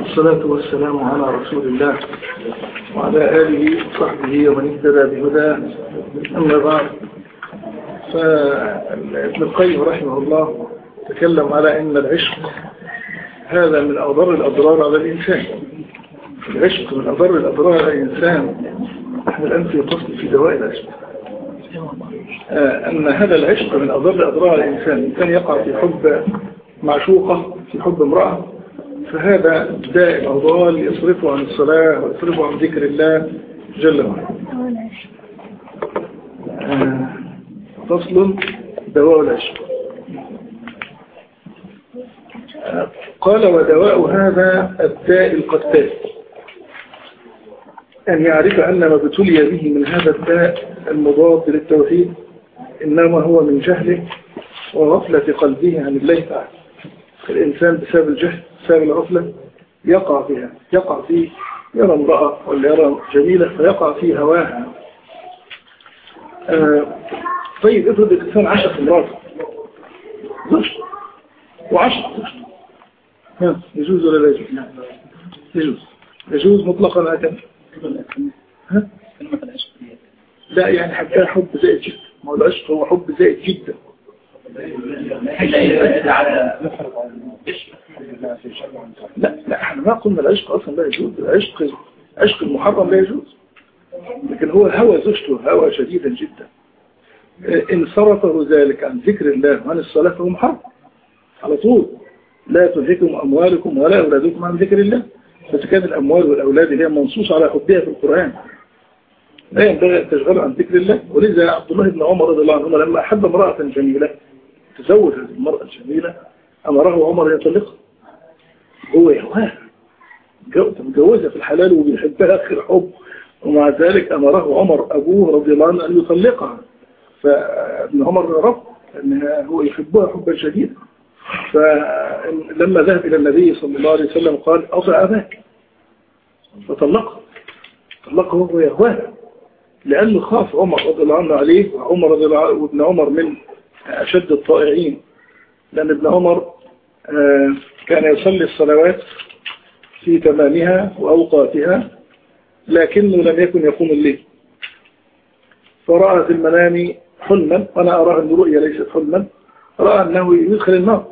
والصلاة والسلام على رسول الله وعلى آله وصحبه ومن اهتدى بهداه أما بعد فابن القيم رحمه الله تكلم على أن العشق هذا من أضر الأضرار على الإنسان العشق من أضر الأضرار على الإنسان نحن الآن في فصل في دواء العشق أن هذا العشق من أضر الأضرار على الإنسان الإنسان يقع في حب معشوقة في حب امرأة فهذا داء الأضلال يصرفه عن الصلاة ويصرفه عن ذكر الله جل وعلا فصل دواء العشق قال ودواء هذا الداء القتال أن يعرف أن ما ابتلي به من هذا الداء المضاد للتوحيد إنما هو من جهله وغفلة قلبه عن الله تعالى الإنسان بسبب الجهل بسبب الغفلة يقع فيها يقع في يرى امرأة ولا يرى جميلة فيقع في هواها آه طيب افرض الإنسان عشق امرأة زوجته وعشق زوجته ها يجوز ولا لا يجوز؟ يجوز يجوز مطلقا هكذا ها؟ لا يعني حتى حب زائد جدا ما هو العشق هو حب زائد جدا لا لا احنا ما قلنا العشق اصلا لا يجوز العشق عشق المحرم لا يجوز لكن هو هوى زوجته هوى شديدا جدا ان صرفه ذلك عن ذكر الله وعن الصلاة فهو محرم على طول لا تلهكم اموالكم ولا اولادكم عن ذكر الله بس كان الاموال والاولاد اللي هي منصوص على حبها في القرآن لا ينبغي ان تشغلوا عن ذكر الله ولذا عبد الله بن عمر رضي الله عنهما لما احب امرأة جميلة تزوج هذه المرأة الجميلة امره عمر يطلقها هو يهواها متجوزها في الحلال وبيحبها آخر حب ومع ذلك أمره عمر أبوه رضي الله عنه أن يطلقها فابن عمر رفض أن هو يحبها حبا شديدا فلما ذهب إلى النبي صلى الله عليه وسلم قال أطع أباك فطلقها طلقه وهو يهواها لأنه خاف عمر رضي الله عنه عليه وعمر رضي الله عنه وابن عمر من أشد الطائعين لأن ابن عمر كان يصلي الصلوات في تمامها وأوقاتها لكنه لم يكن يقوم الليل فرأى في المنام حلما وأنا أراه أن رؤيا ليست حلما رأى أنه يدخل النار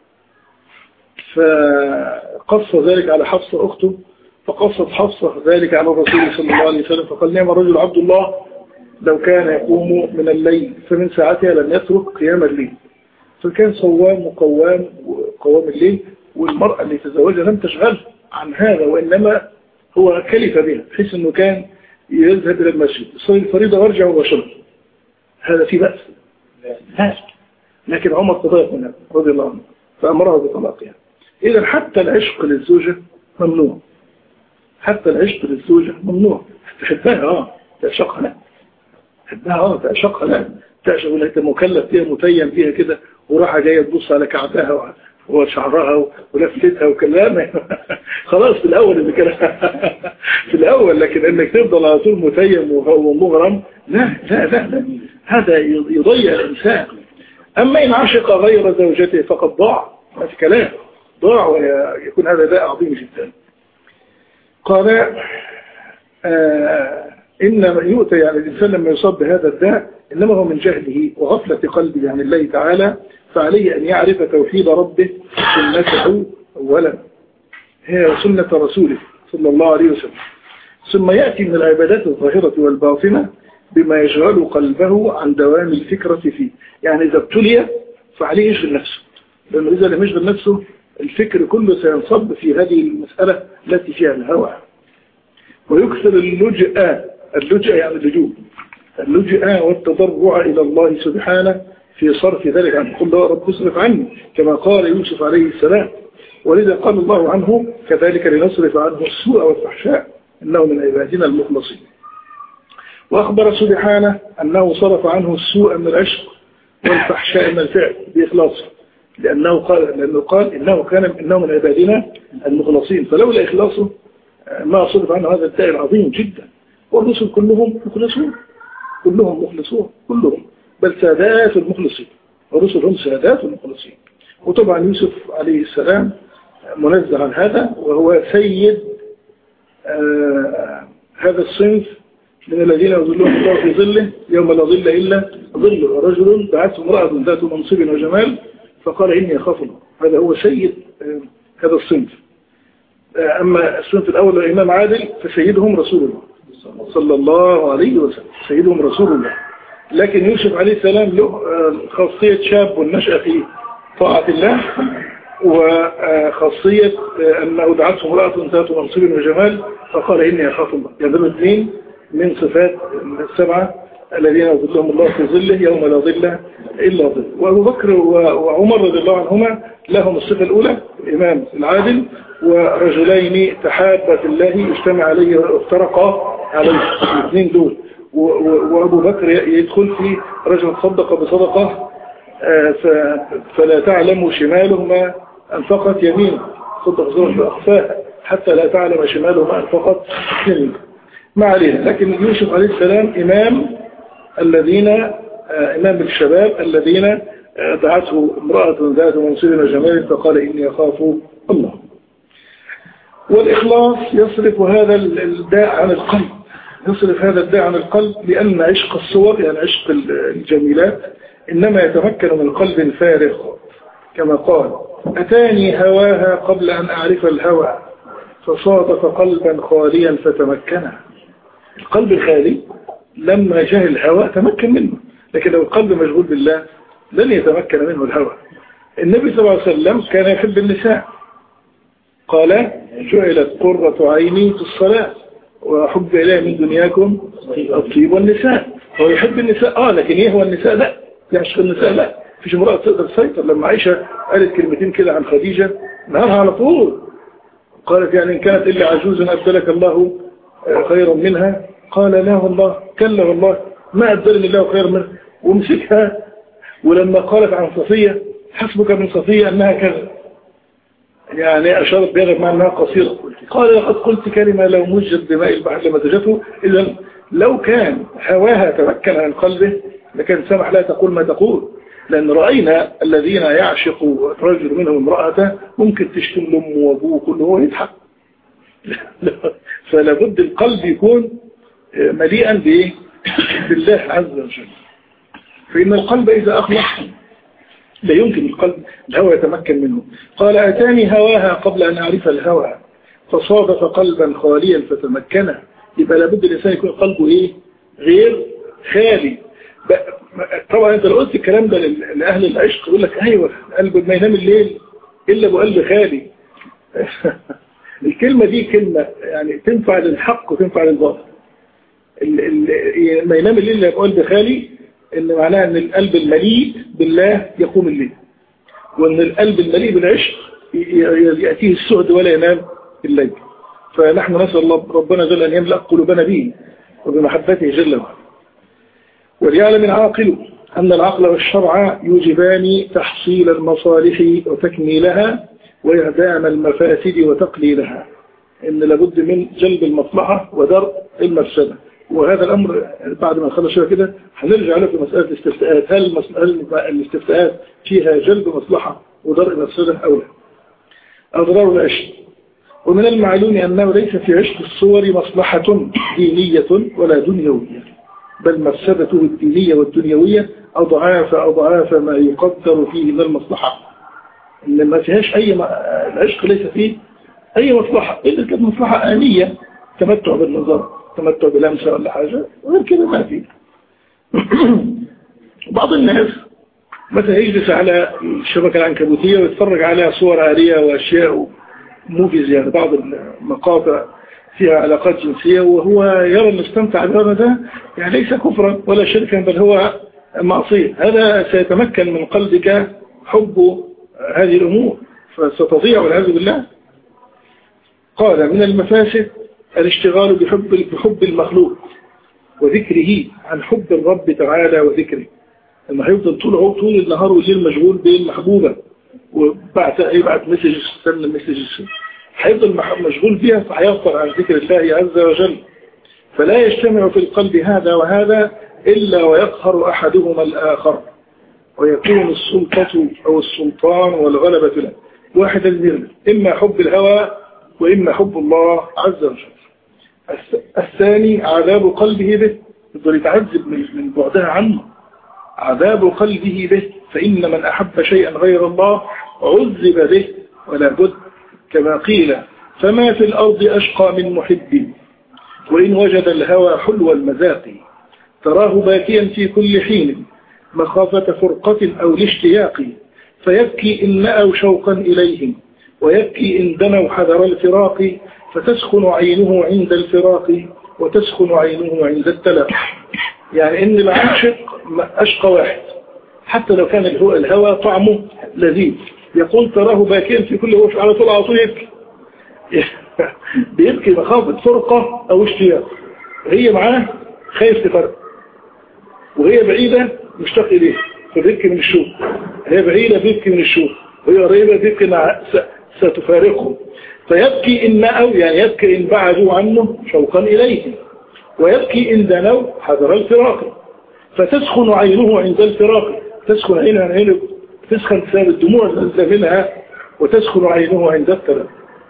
فقص ذلك على حفصة أخته فقصت حفصة ذلك على الرسول صلى الله عليه وسلم فقال نعم الرجل عبد الله لو كان يقوم من الليل فمن ساعتها لم يترك قيام الليل فكان صوام وقوام وقوام الليل والمرأة اللي تزوجها لم تشغل عن هذا وإنما هو كلف بها بحيث أنه كان يذهب إلى المسجد يصلي الفريضة ويرجع مباشرة هذا في بأس لا لكن عمر تضايق منها رضي الله عنه فأمرها بطلاقها إذا حتى العشق للزوجة ممنوع حتى العشق للزوجة ممنوع تحبها اه تعشقها لا تحبها اه تعشقها لا تعشق ولا انت مكلف فيها متيم فيها كده وراحة جاية تبص على كعبها وشعرها ولفتها وكلامها خلاص في الأول اللي كان في الأول لكن انك تفضل على طول متيم ومغرم لا لا لا, لا. هذا يضيع الإنسان أما إن عشق غير زوجته فقد ضاع ما في كلام ضاع ويكون هذا داء عظيم جدا قال آه إنما يؤتى يعني الإنسان لما يصاب بهذا الداء إنما هو من جهله وغفلة قلبه عن الله تعالى فعليه أن يعرف توحيد ربه سنته أولا هي سنة رسوله صلى الله عليه وسلم ثم يأتي من العبادات الظاهرة والباطنة بما يشغل قلبه عن دوام الفكرة فيه يعني إذا ابتلي فعليه يشغل نفسه لأنه إذا لم يشغل نفسه الفكر كله سينصب في هذه المسألة التي فيها الهوى ويكثر اللجأ اللجأ يعني اللجوء اللجأ والتضرع إلى الله سبحانه في صرف ذلك عنه قل له رب اصرف عني كما قال يوسف عليه السلام ولذا قال الله عنه كذلك لنصرف عنه السوء والفحشاء إنه من عبادنا المخلصين وأخبر سبحانه أنه صرف عنه السوء من العشق والفحشاء من الفعل بإخلاصه لأنه قال, لأنه قال إنه كان إنه من عبادنا المخلصين فلولا إخلاصه ما صرف عنه هذا الداء العظيم جدا والرسل كلهم مخلصون كلهم مخلصون كلهم بل سادات المخلصين الرسل هم سادات المخلصين وطبعا يوسف عليه السلام منزه عن هذا وهو سيد آه هذا الصنف من الذين يظلهم الله في ظله يوم لا ظل إلا ظله ورجل دعته امرأة ذات منصب وجمال فقال إني أخاف الله هذا هو سيد آه هذا الصنف آه أما الصنف الأول الإمام عادل فسيدهم رسول الله صلى الله عليه وسلم سيدهم رسول الله لكن يوسف عليه السلام له خاصية شاب والنشأ في طاعة الله وخاصية أنه دعته امرأة ذات منصب وجمال فقال إني أخاف الله يعني الاثنين من صفات السبعة الذين يظلهم الله في ظله يوم لا ظل إلا ظل وأبو بكر وعمر رضي الله عنهما لهم الصفة الأولى الإمام العادل ورجلين تحابا في الله اجتمع عليه وافترقا عليه الاثنين دول وأبو بكر يدخل في رجل صدق بصدقة فلا تعلم شماله ما أنفقت يمينه صدق صدق أخفاها حتى لا تعلم شماله ما أنفقت يمينه ما علينا لكن يوسف عليه السلام إمام الذين إمام الشباب الذين دعته امرأة ذات منصب وجمال فقال إني أخاف الله والإخلاص يصرف هذا الداء عن القلب يصرف هذا الداء عن القلب لأن عشق الصور يعني عشق الجميلات إنما يتمكن من قلب فارغ كما قال أتاني هواها قبل أن أعرف الهوى فصادف قلبا خاليا فتمكنا القلب الخالي لما جاء الهوى تمكن منه لكن لو القلب مشغول بالله لن يتمكن منه الهوى النبي صلى الله عليه وسلم كان يحب النساء قال جعلت قرة عيني في الصلاة وحب إليه من دنياكم الطيب والنساء هو يحب النساء آه لكن يهوى النساء لا يعشق النساء لا فيش امرأة تقدر تسيطر لما عائشة قالت كلمتين كده عن خديجة نهارها على طول قالت يعني إن كانت إلا عجوزا أبدلك الله خيرا منها قال لا والله كلا والله ما أبدلني الله خيرا منها ومسكها ولما قالت عن صفية حسبك من صفية أنها كذا يعني أشارت بهذا مع أنها قصيرة قال لقد قلت كلمة لو مجد بماء البحر لمزجته إذا لو كان هواها تمكن عن قلبه لكان سمح لا تقول ما تقول لأن رأينا الذين يعشقوا رجل منهم امرأة ممكن تشتم لأمه وأبوه كله هو يضحك فلا بد القلب يكون مليئا بإيه؟ بالله عز وجل فإن القلب إذا أخلص لا يمكن القلب الهوى يتمكن منه قال أتاني هواها قبل أن أعرف الهوى فصادف قلبا خاليا فتمكنه يبقى لابد الإنسان يكون قلبه إيه غير خالي طبعا انت لو قلت الكلام ده لأهل العشق يقول لك ايوه قلب ما ينام الليل إلا بقلب خالي الكلمة دي كلمة يعني تنفع للحق وتنفع للباطل ما ينام الليل إلا بقلب خالي ان معناها ان القلب المليء بالله يقوم الليل وان القلب المليء بالعشق يأتيه السعد ولا ينام الليل فنحن نسأل الله ربنا جل أن يملأ قلوبنا به وبمحبته جل وعلا وليعلم العاقل أن العقل والشرع يوجبان تحصيل المصالح وتكميلها وإعدام المفاسد وتقليلها إن لابد من جلب المصلحة ودرء المفسدة وهذا الأمر بعد ما نخلص شوية كده هنرجع له في مسألة الاستفتاءات هل, هل الاستفتاءات فيها جلب مصلحة ودرء مفسدة أو لا أضرار العشق ومن المعلوم أنه ليس في عشق الصور مصلحة دينية ولا دنيوية بل مفسدته الدينية والدنيوية أضعاف أضعاف ما يقدر فيه من المصلحة إن ما فيهاش أي العشق ليس فيه أي مصلحة إذا كانت مصلحة آنية تمتع بالنظر تمتع بلمسة ولا حاجة غير كده ما فيه بعض الناس مثلا يجلس على الشبكة العنكبوتية ويتفرج على صور آلية وأشياء موفيز يعني بعض المقاطع فيها علاقات جنسية وهو يرى أن استمتع بهذا ده يعني ليس كفرا ولا شركا بل هو معصية هذا سيتمكن من قلبك حب هذه الأمور فستضيع والعياذ بالله قال من المفاسد الاشتغال بحب بحب المخلوق وذكره عن حب الرب تعالى وذكره لما هيفضل طول طول النهار والليل مشغول بالمحبوبة وبعت يبعت مسج استنى مسج هيفضل مشغول بها فهيغفر عن ذكر الله عز وجل فلا يجتمع في القلب هذا وهذا إلا ويقهر أحدهما الآخر ويكون السلطة أو السلطان والغلبة له واحدا منهم إما حب الهوى وإما حب الله عز وجل الثاني عذاب قلبه به يفضل يتعذب من بعدها عنه عذاب قلبه به فإن من أحب شيئا غير الله عذب به ولا بد كما قيل فما في الأرض أشقى من محب وإن وجد الهوى حلو المذاق تراه باكيا في كل حين مخافة فرقة أو الاشتياق فيبكي إن نأوا شوقا إليهم ويبكي إن دنوا حذر الفراق فتسخن عينه عند الفراق وتسخن عينه عند التلاق يعني إن العاشق أشقى واحد حتى لو كان الهوى طعمه لذيذ يقول تراه باكيا في كل وش على طول على طول يبكي بيبكي مخافة فرقة أو اشتياق هي معاه خايف تفرق وهي بعيدة مشتاق إليه فبيبكي من الشوق هي بعيدة بيبكي من الشوق وهي قريبة بيبكي إنها ستفارقه فيبكي إن أو يعني يبكي إن بعدوا عنه شوقا إليه ويبكي إن دنوا حذر الفراق فتسخن عينه عند الفراق تسخن عينها عينه تسخن بسبب الدموع التي منها وتسخن عينه عند الفراق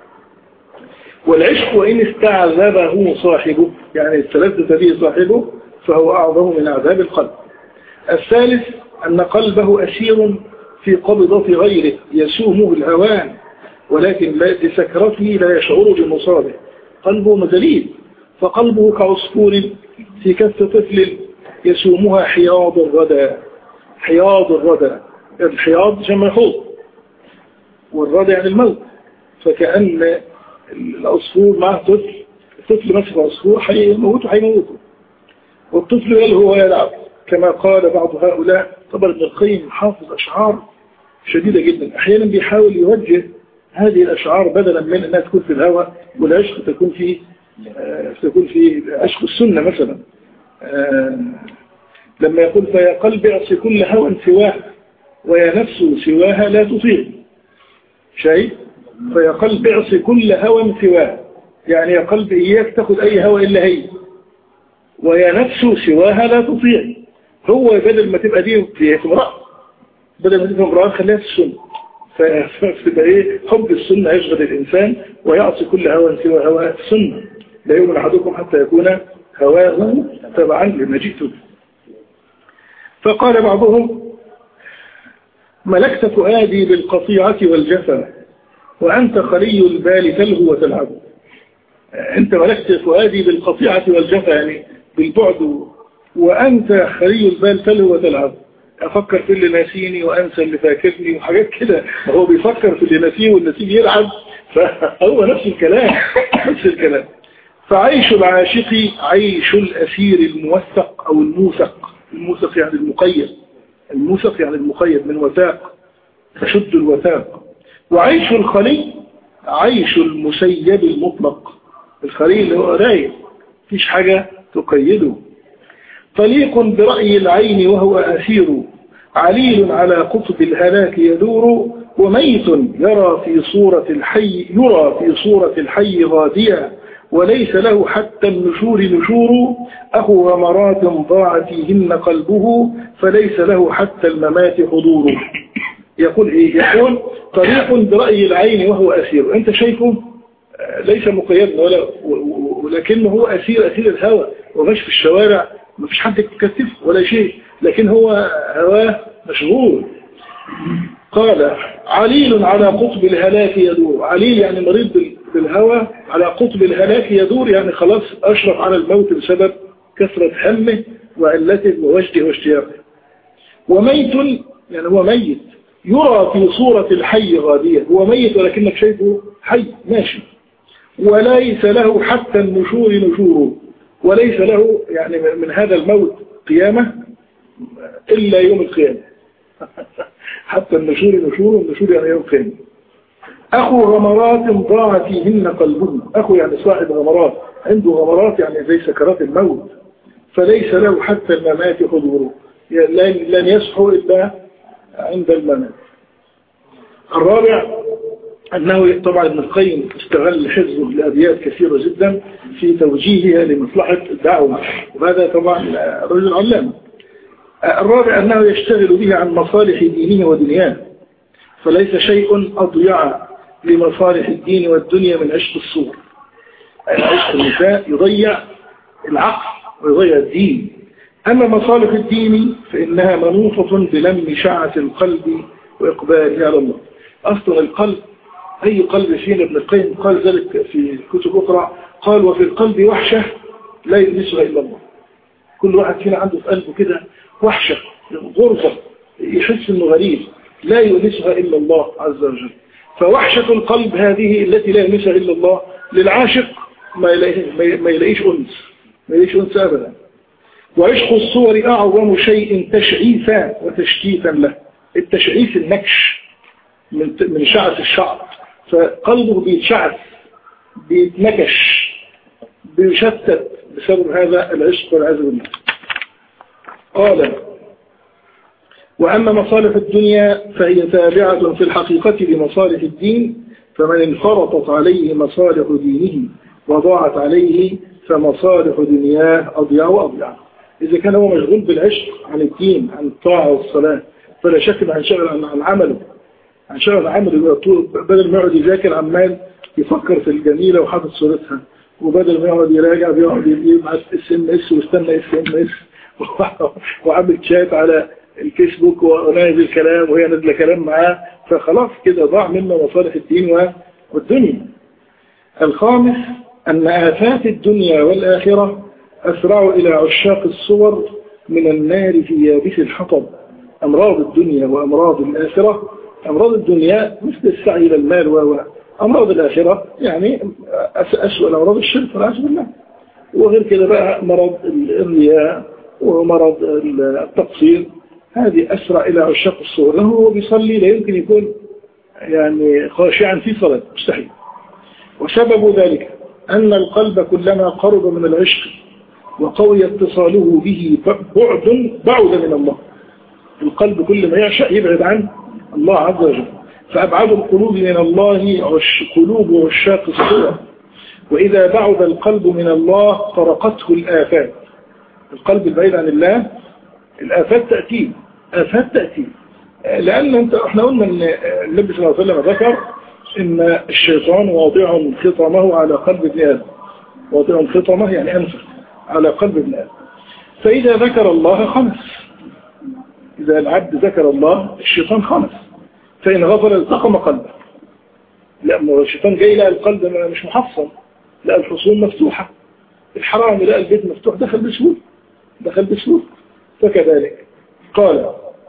والعشق وإن استعذبه صاحبه يعني استلذت به صاحبه فهو أعظم من عذاب القلب الثالث أن قلبه أسير في قبضة غيره يسومه الهوان ولكن لسكرته لا يشعر بمصابه قلبه مزليل فقلبه كعصفور في كف طفل يسومها حياض الردى حياض الردى الحياض جمع حوض والردى يعني الموت فكأن العصفور معه طفل الطفل مسك عصفور حيموته حيموته والطفل يلهو ويلعب كما قال بعض هؤلاء طبعا ابن القيم حافظ أشعار شديدة جدا أحيانا بيحاول يوجه هذه الأشعار بدلا من أنها تكون في الهوى والعشق تكون في آه، تكون في عشق السنة مثلا آه، لما يقول فيا قلب اعص كل هوى سواه ويا نفس سواها لا تطيع شيء فيا قلب اعص كل هوى سواه يعني يا قلب إياك تاخذ أي هوى إلا هي ويا نفس سواها لا تطيع هو بدل ما تبقى دي في امرأة بدل ما تبقى امرأة خليها في السنة فتبقى ايه حب السنة يشغل الإنسان ويعصي كل هوى سوى هوى السنة لا يؤمن أحدكم حتى يكون هواه تبعا لما جئت به فقال بعضهم ملكت فؤادي بالقطيعة والجفا وأنت خلي البال تلهو وتلعب أنت ملكت فؤادي بالقطيعة والجفا يعني بالبعد وأنت خلي البال تلهو وتلعب أفكر في اللي ناسيني وأنسى اللي فاكرني وحاجات كده هو بيفكر في اللي ناسيه والنسيه يلعب فهو نفس الكلام نفس الكلام فعيش العاشق عيش الأسير الموثق أو الموثق الموثق يعني المقيد الموثق يعني المقيد من وثاق تشد الوثاق وعيش الخلي عيش المسيب المطلق الخلي اللي هو رايق مفيش حاجة تقيده طليق برأي العين وهو أسير عليل على قطب الهلاك يدور وميت يرى في صورة الحي يرى في صورة الحي غاديا وليس له حتى النشور نشور أخو غمرات ضاع فيهن قلبه فليس له حتى الممات حضور يقول إيه يقول طريق برأي العين وهو أسير أنت شايفه ليس مقيدا ولا ولكنه هو أسير أسير الهوى ومش في الشوارع ما فيش حد يكتفه ولا شيء لكن هو هواه مشغول قال عليل على قطب الهلاك يدور عليل يعني مريض بالهوى على قطب الهلاك يدور يعني خلاص أشرف على الموت بسبب كثرة همه وعلته ووجده واشتياقه وميت يعني هو ميت يرى في صورة الحي غاديا هو ميت ولكنك شايفه حي ماشي وليس له حتى النشور نشوره وليس له يعني من هذا الموت قيامة إلا يوم القيامة حتى النشور نشور والنشور يعني يوم القيامة أخو غمرات ضاع فيهن قلبه أخو يعني صاحب غمرات عنده غمرات يعني زي سكرات الموت فليس له حتى الممات حضوره لن يصحو إلا عند الممات الرابع أنه طبعا ابن القيم استغل حفظه لأبيات كثيرة جدا في توجيهها لمصلحة الدعوة وهذا طبعا رجل علامة الرابع أنه يشتغل به عن مصالح دينه ودنياه فليس شيء أضيع لمصالح الدين والدنيا من عشق الصور عشق النساء يضيع العقل ويضيع الدين أما مصالح الدين فإنها منوطة بلم شعة القلب وإقباله على الله أصلا القلب أي قلب فينا ابن القيم قال ذلك في كتب أخرى قال وفي القلب وحشة لا يلمسها إلا الله كل واحد فينا عنده في قلبه كده وحشة غرزة يحس انه غريب لا يلمسها إلا الله عز وجل فوحشة القلب هذه التي لا يلمسها إلا الله للعاشق ما يلاقيش أنس ما يلاقيش أنس أبدا وعشق الصور أعظم شيء تشعيفا وتشتيتا له التشعيف النكش من من شعث الشعر فقلبه بيتشعث بيتنكش بيشتت بسبب هذا العشق والعزم بالله قال وأما مصالح الدنيا فهي تابعة في الحقيقة لمصالح الدين فمن انفرطت عليه مصالح دينه وضاعت عليه فمصالح دنياه أضيع وأضيع إذا كان هو مشغول بالعشق عن الدين عن الطاعة والصلاة فلا شك أنه هنشغل عن, عن عمله هنشغل عن عمله بدل ما يقعد يذاكر عمال يفكر في الجميلة وحاطط صورتها وبدل ما يقعد يراجع بيقعد يبعت اس ام اس واستنى اس ام اس وعامل شات على الفيسبوك ونازل كلام وهي نازله كلام معاه فخلاص كده ضاع منه مصالح الدين والدنيا الخامس أن آفات الدنيا والآخرة أسرع إلى عشاق الصور من النار في يابس الحطب أمراض الدنيا وأمراض الآخرة أمراض الدنيا مثل السعي إلى المال و أمراض الآخرة يعني أسوأ الأمراض الشرك والعياذ بالله وغير كده بقى مرض الرياء ومرض التقصير هذه أسرع إلى عشاق الصور لأنه هو بيصلي لا يمكن يكون يعني خاشعا في صلاة مستحيل وسبب ذلك أن القلب كلما قرب من العشق وقوي اتصاله به بعد بعد من الله القلب كل ما يعشق يبعد عن الله عز وجل فأبعد القلوب من الله عش قلوب عشاق الصور وإذا بعد القلب من الله طرقته الآفات القلب البعيد عن الله الآفات تأتي آفات تأتي لأن انت احنا قلنا ان النبي صلى الله عليه وسلم ذكر ان الشيطان واضع خطمه على قلب ابن آدم واضع خطمه يعني أنفه على قلب ابن آدم فإذا ذكر الله خمس إذا العبد ذكر الله الشيطان خمس فإن غفل التقم قلبه لأنه الشيطان جاي لقى القلب مش محصن لقى الحصون مفتوحة الحرام لقى البيت مفتوح دخل بسهول دخل بسهول فكذلك قال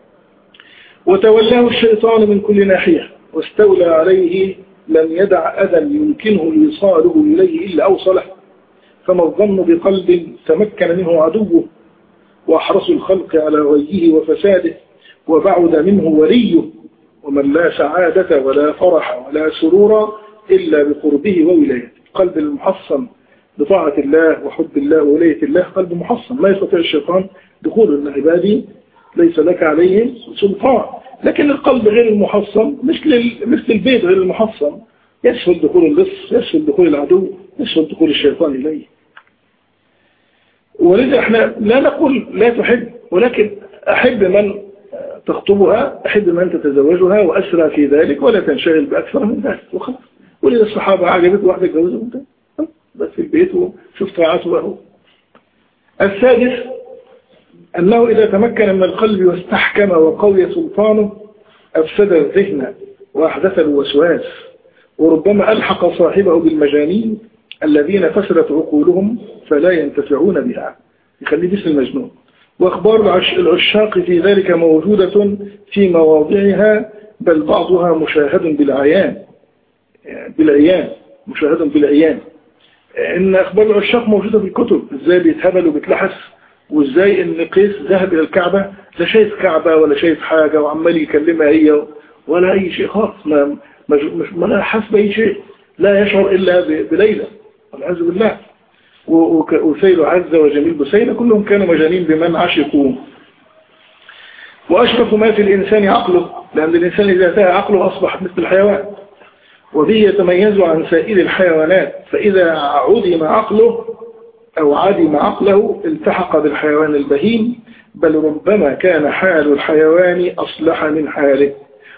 وتولاه الشيطان من كل ناحية واستولى عليه لم يدع أذى يمكنه إيصاله إليه إلا أوصله فما الظن بقلب تمكن منه عدوه وأحرص الخلق على غيه وفساده وبعد منه وليه ومن لا سعادة ولا فرح ولا سرور إلا بقربه وولايته قلب المحصن بطاعة الله وحب الله وولاية الله قلب محصن لا يستطيع الشيطان دخول من عبادي ليس لك عليهم سلطان لكن القلب غير المحصن مثل مثل البيت غير المحصن يسهل دخول اللص يسهل دخول العدو يسهل دخول الشيطان إليه ولذا احنا لا نقول لا تحب ولكن أحب من تخطبها أحب من تتزوجها وأسرى في ذلك ولا تنشغل بأكثر من ذلك وخلاص ولذا الصحابة عجبت واحدة جوزهم بس في البيت وشوف طاعته وهو السادس أنه إذا تمكن من القلب واستحكم وقوي سلطانه أفسد الذهن وأحدث الوسواس وربما ألحق صاحبه بالمجانين الذين فسدت عقولهم فلا ينتفعون بها يخليه باسم المجنون وأخبار العشاق في ذلك موجودة في مواضعها بل بعضها مشاهد بالعيان بالعيان مشاهد بالعيان إن أخبار العشاق موجودة في الكتب إزاي بيتهبل وبيتلحس وإزاي إن قيس ذهب إلى الكعبة لا شايف كعبة ولا شايف حاجة وعمال يكلمها هي ولا أي شيء خالص ما مش ما لا حاسس بأي شيء لا يشعر إلا بليلة والعياذ بالله وسيل عز وجميل بسيلة كلهم كانوا مجانين بمن عشقوا وأشرف ما في الإنسان عقله لأن الإنسان إذا انتهى عقله أصبح مثل الحيوان وبه يتميز عن سائر الحيوانات فإذا عدم عقله أو عدم عقله التحق بالحيوان البهيم بل ربما كان حال الحيوان أصلح من حاله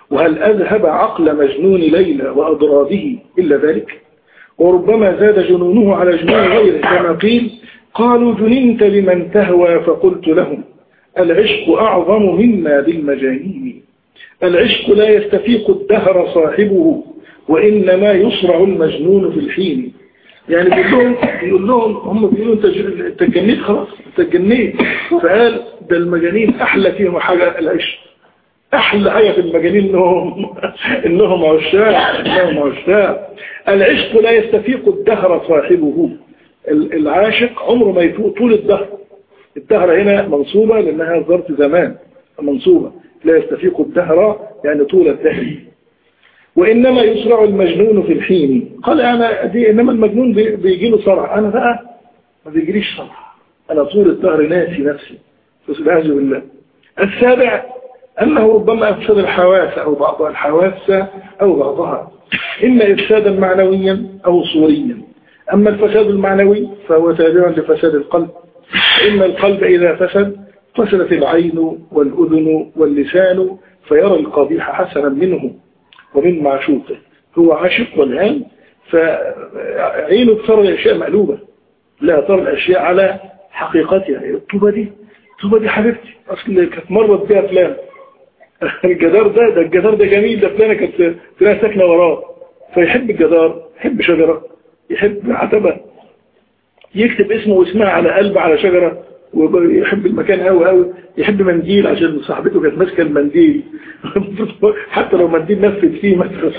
وهل أذهب عقل مجنون ليلى وأضرابه إلا ذلك وربما زاد جنونه على جنون غيره كما قيل قالوا جننت لمن تهوى فقلت لهم العشق أعظم مما بالمجانين العشق لا يستفيق الدهر صاحبه وإنما يصرع المجنون في الحين يعني بيقول لهم بيقول لهم هم بيقولوا انت انت جنيت خلاص انت جنيت فقال ده المجانين احلى فيهم حاجه العشق احلى حاجه في المجانين انهم انهم عشاق انهم عشاق العشق لا يستفيق الدهر صاحبه العاشق عمره ما يفوق طول الدهر الدهر هنا منصوبة لأنها ظرف زمان منصوبة لا يستفيق الدهر يعني طول الدهر وإنما يسرع المجنون في الحين قال أنا دي إنما المجنون بيجي له صرع أنا بقى ما بيجريش صرع أنا طول الدهر ناسي نفسي فسبحانه بالله السابع أنه ربما أفسد الحواس أو بعض الحواس أو بعضها إما إفسادا معنويا أو صوريا أما الفساد المعنوي فهو تابع لفساد القلب إن القلب إذا فسد فسدت العين والأذن واللسان فيرى القبيح حسنا منه ومن معشوقه هو عاشق والآن فعينه ترى الأشياء مقلوبة لا ترى الأشياء على حقيقتها الطوبة دي الطوبة دي حبيبتي أصل كانت مرت بها فلان الجدار ده ده الجدار ده جميل ده فلانة كانت فلانة ساكنة وراه فيحب الجدار يحب شجرة يحب عتبة يكتب اسمه واسمها على قلب على شجرة ويحب المكان قوي قوي يحب منديل عشان صاحبته كانت ماسكه المنديل حتى لو منديل نفذ فيه مثلا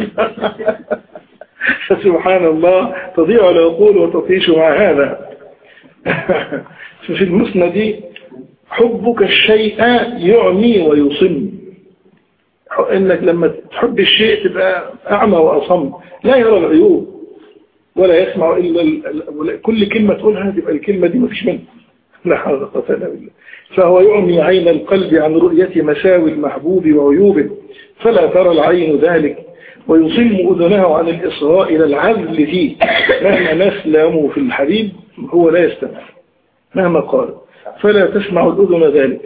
سبحان الله تضيع العقول وتطيش مع هذا في المسند حبك الشيء يعمي ويصم انك لما تحب الشيء تبقى اعمى واصم لا يرى العيوب ولا يسمع إلا كل كلمة تقولها تبقى الكلمة دي ما فيش منها لا حول ولا قوة إلا بالله فهو يعمي عين القلب عن رؤية مساوي المحبوب وعيوبه فلا ترى العين ذلك ويصم أذنه عن الإصغاء إلى العزل فيه مهما نسلم في الحبيب هو لا يستمع مهما قال فلا تسمع الأذن ذلك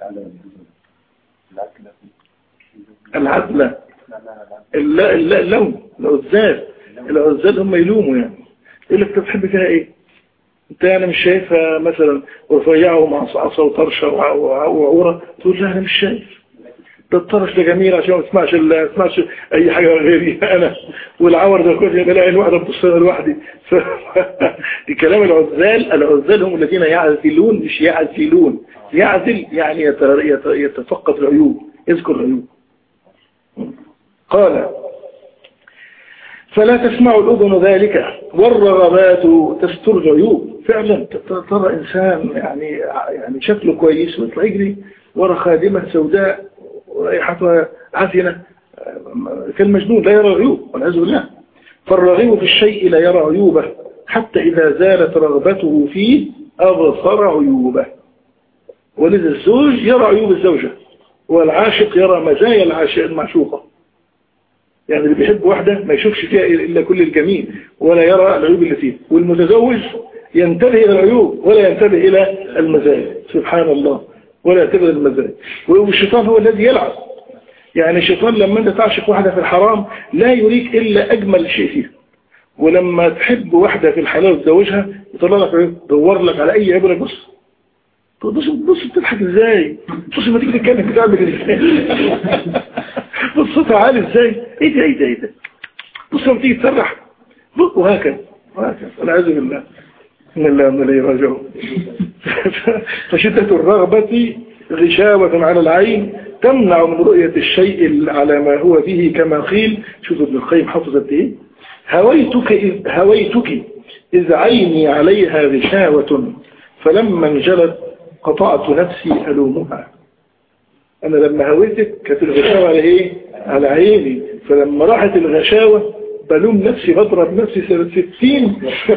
العدل اللون العزال العزال هم يلوموا يعني يقول لك بتحب فيها ايه انت يعني مش شايفها مثلا رفيعه مع عصا وطرشه وعوره تقول لا انا مش شايف ده الطرش ده جميل عشان ما تسمعش ما تسمعش اي حاجه غيري انا والعور ده كله بلاقي الواحده بتبص لوحدي الكلام العزال العزال هم الذين يعزلون مش يعزلون يعزل يعني يتفقد العيوب يذكر العيوب قال فلا تسمع الأذن ذلك والرغبات تستر العيوب فعلا ترى إنسان يعني يعني شكله كويس ويطلع يجري ورا خادمة سوداء ورائحتها عفنة كالمجنون لا يرى عيوب والعياذ بالله فالرغيب في الشيء لا يرى عيوبه حتى إذا زالت رغبته فيه أبصر عيوبه ولذا الزوج يرى عيوب الزوجة والعاشق يرى مزايا العاشق المعشوقة يعني اللي بيحب واحدة ما يشوفش فيها إلا كل الجميل ولا يرى العيوب اللي فيها والمتزوج ينتبه إلى العيوب ولا ينتبه إلى المزايا سبحان الله ولا ينتبه إلى المزايا والشيطان هو الذي يلعب يعني الشيطان لما أنت تعشق واحدة في الحرام لا يريك إلا أجمل شيء فيها ولما تحب واحدة في الحلال وتزوجها يطلع لك عيوب دور لك على أي عيب لك بص بص بص بتضحك ازاي بص ما تيجي تتكلم بتعمل ازاي بص صوتها عالي ازاي ايه ده ايه ده ايه ده بص لما تيجي تسرح وهكذا وهكذا والعياذ بالله ان الله من اليه راجعون فشدة الرغبة غشاوة على العين تمنع من رؤية الشيء على ما هو فيه كما قيل شوف ابن القيم حفظت ايه هويتك إذ, هويتك إذ عيني عليها غشاوة فلما انجلت قطعت نفسي ألومها أنا لما هويتك كانت الغشاوة على إيه؟ على عيني فلما راحت الغشاوة بلوم نفسي بضرب نفسي سنة ستين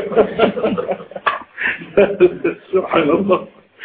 سبحان الله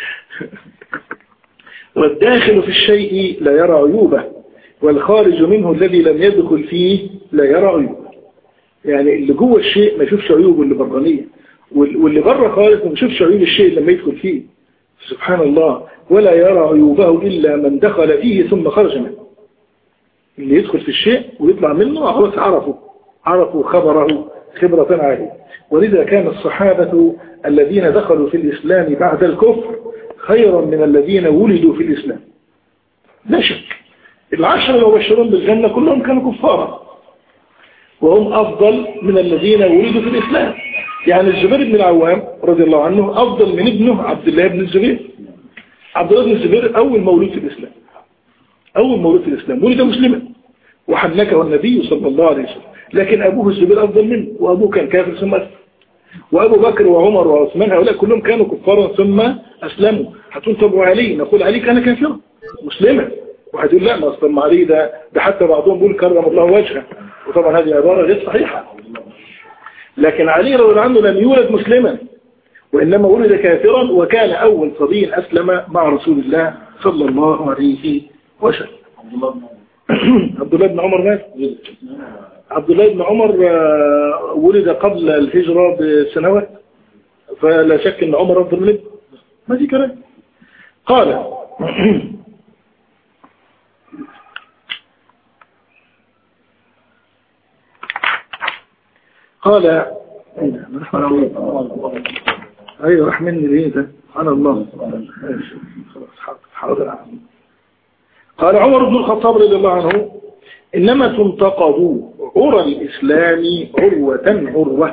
والداخل في الشيء لا يرى عيوبه والخارج منه الذي لم يدخل فيه لا يرى عيوبه يعني اللي جوه الشيء ما يشوفش عيوبه اللي برانية واللي بره خالص ما يشوفش عيوب الشيء لما يدخل فيه سبحان الله ولا يرى عيوبه إلا من دخل فيه ثم خرج منه اللي يدخل في الشيء ويطلع منه خلاص عرفوا عرفوا خبره خبرة عالية ولذا كان الصحابة الذين دخلوا في الإسلام بعد الكفر خيرا من الذين ولدوا في الإسلام لا شك العشر المبشرون بالجنة كلهم كانوا كفارا وهم أفضل من الذين ولدوا في الإسلام يعني الزبير بن العوام رضي الله عنه أفضل من ابنه عبد الله بن الزبير عبد الله بن الزبير أول مولود في الإسلام أول مولود في الإسلام ولد مسلما وحنكه النبي صلى الله عليه وسلم لكن أبوه الزبير أفضل منه وأبوه كان كافر ثم أسلم وأبو بكر وعمر وعثمان هؤلاء كلهم كانوا كفارا ثم أسلموا هتقول طب وعلي نقول علي كان كافرا مسلما وهتقول لا ما أصلا علي ده, ده حتى بعضهم بيقول كرم الله وجهه وطبعا هذه عبارة غير صحيحة لكن علي رضي الله عنه لم يولد مسلما وإنما ولد كافرا وكان أول صبي أسلم مع رسول الله صلى الله عليه وسلم عبد الله بن عمر مات عبد الله بن عمر آه، ولد قبل الهجرة بسنوات فلا شك ان عمر افضل منه ما في كلام قال قال ايوه راح مني ليه ده سبحان الله خلاص حاضر قال عمر بن الخطاب رضي الله عنه إنما تنتقض عرى الإسلام عروة عروة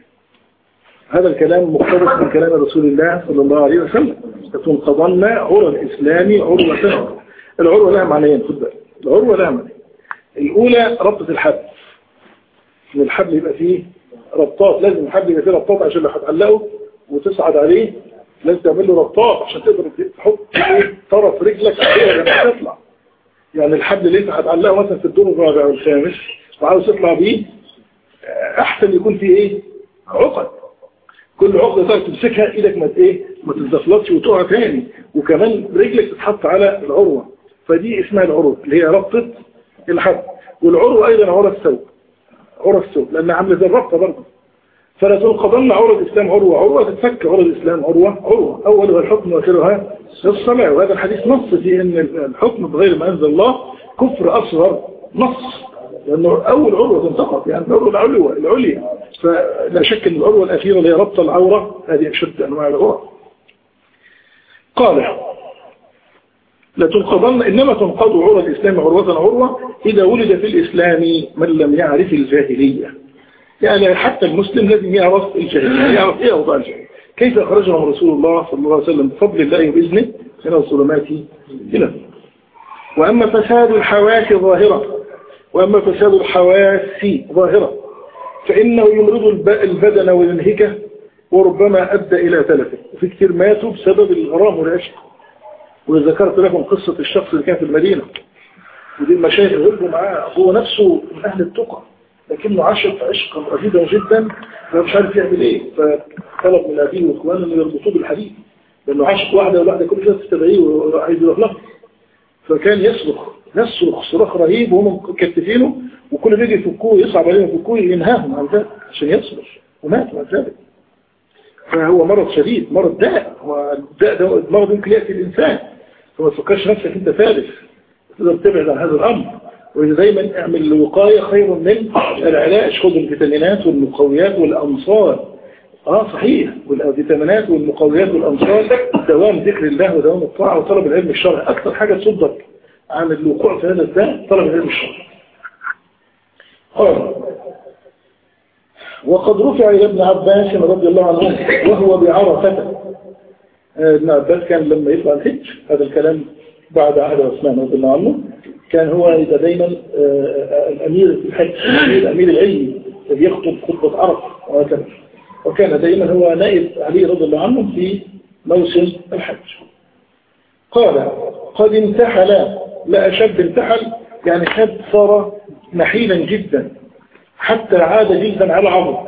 هذا الكلام مقتبس من كلام رسول الله صلى الله عليه وسلم تنقضن عرى الإسلام عروة عروة العروة لها معنيين خد بالك العروة لها معنيين الأولى ربطة الحبل ان الحبل يبقى فيه ربطات لازم الحبل يبقى فيه ربطات عشان لو هتعلقه وتصعد عليه لازم تعمل له ربطات عشان تقدر تحط طرف رجلك عليها لما تطلع يعني الحبل اللي انت هتعلقه مثلا في الدور الرابع او الخامس وعاوز تطلع بيه احسن يكون فيه ايه عقد كل عقدة تقدر تمسكها ايدك ما ايه ما تتزفلطش وتقع تاني وكمان رجلك تتحط على العروة فدي اسمها العروة اللي هي ربطة الحبل والعروة ايضا عروة الثوب عروة الثوب لانها عامله زي الربطة برضه فلا تنقضن عروة الإسلام عروة عروة تتفك عروة الإسلام عروة عروة أولها الحكم وآخرها الصلاة وهذا الحديث نص في أن الحكم بغير ما أنزل الله كفر أصغر نص لأنه أول عروة تنتقض يعني العروة العلوة العليا فلا شك أن العروة الأخيرة اللي هي ربط العورة هذه أشد أنواع العروة قال لا تنقضن إنما تنقض عروة الإسلام عروة عروة إذا ولد في الإسلام من لم يعرف الجاهلية يعني حتى المسلم لازم يعرف الجاهلية يعرف ايه اوضاع الجاهلية كيف اخرجهم رسول الله صلى الله عليه وسلم بفضل الله وبإذنه من الظلمات إلى وأما فساد الحواس ظاهرة وأما فساد الحواس ظاهرة فإنه يمرض البدن وينهكه وربما أدى إلى تلفه وفي كثير ماتوا بسبب الغرام والعشق وذكرت لكم قصة الشخص اللي كان في المدينة ودي المشايخ غلبوا معاه هو نفسه من أهل التقى لكنه عشق عشقا رهيبا جدا فمش عارف يعمل ايه فطلب من ابيه واخوانه انه يربطوه بالحديد لانه عاشق واحده والواحده كل شويه تستدعيه وعايز يروح لها فكان يصرخ يصرخ صراخ رهيب وهم مكتفينه وكل ما يجي يفكوه يصعب عليهم يفكوه ينهاهم عن ذلك عشان يصبر ومات عن ذلك فهو مرض شديد مرض داء والداء ده مرض يمكن يأتي الإنسان فما تفكرش نفسك انت فارس تقدر تبعد عن هذا الأمر ودايما اعمل الوقاية خير من العلاج خذ الفيتامينات والمقويات والأنصار اه صحيح والفيتامينات والمقويات والأنصار دوام ذكر الله ودوام الطاعة وطلب العلم الشرعي أكثر حاجة تصدك عن الوقوع في هذا الداء طلب العلم الشرعي آه. وقد رفع إلى ابن عباس رضي الله عنه وهو بعرفة آه، ابن عباس كان لما يطلع الحج هذا الكلام بعد عهد عثمان رضي الله عنه كان هو يبقى دايما آه، آه، الأمير في الحج الأمير العلمي الذي يخطب خطبة عرف وهكذا وكان دايما هو نائب علي رضي الله عنه في موسم الحج قال قد انتحل لا شاب انتحل يعني شاب صار نحيلا جدا حتى عاد جلدا على عظم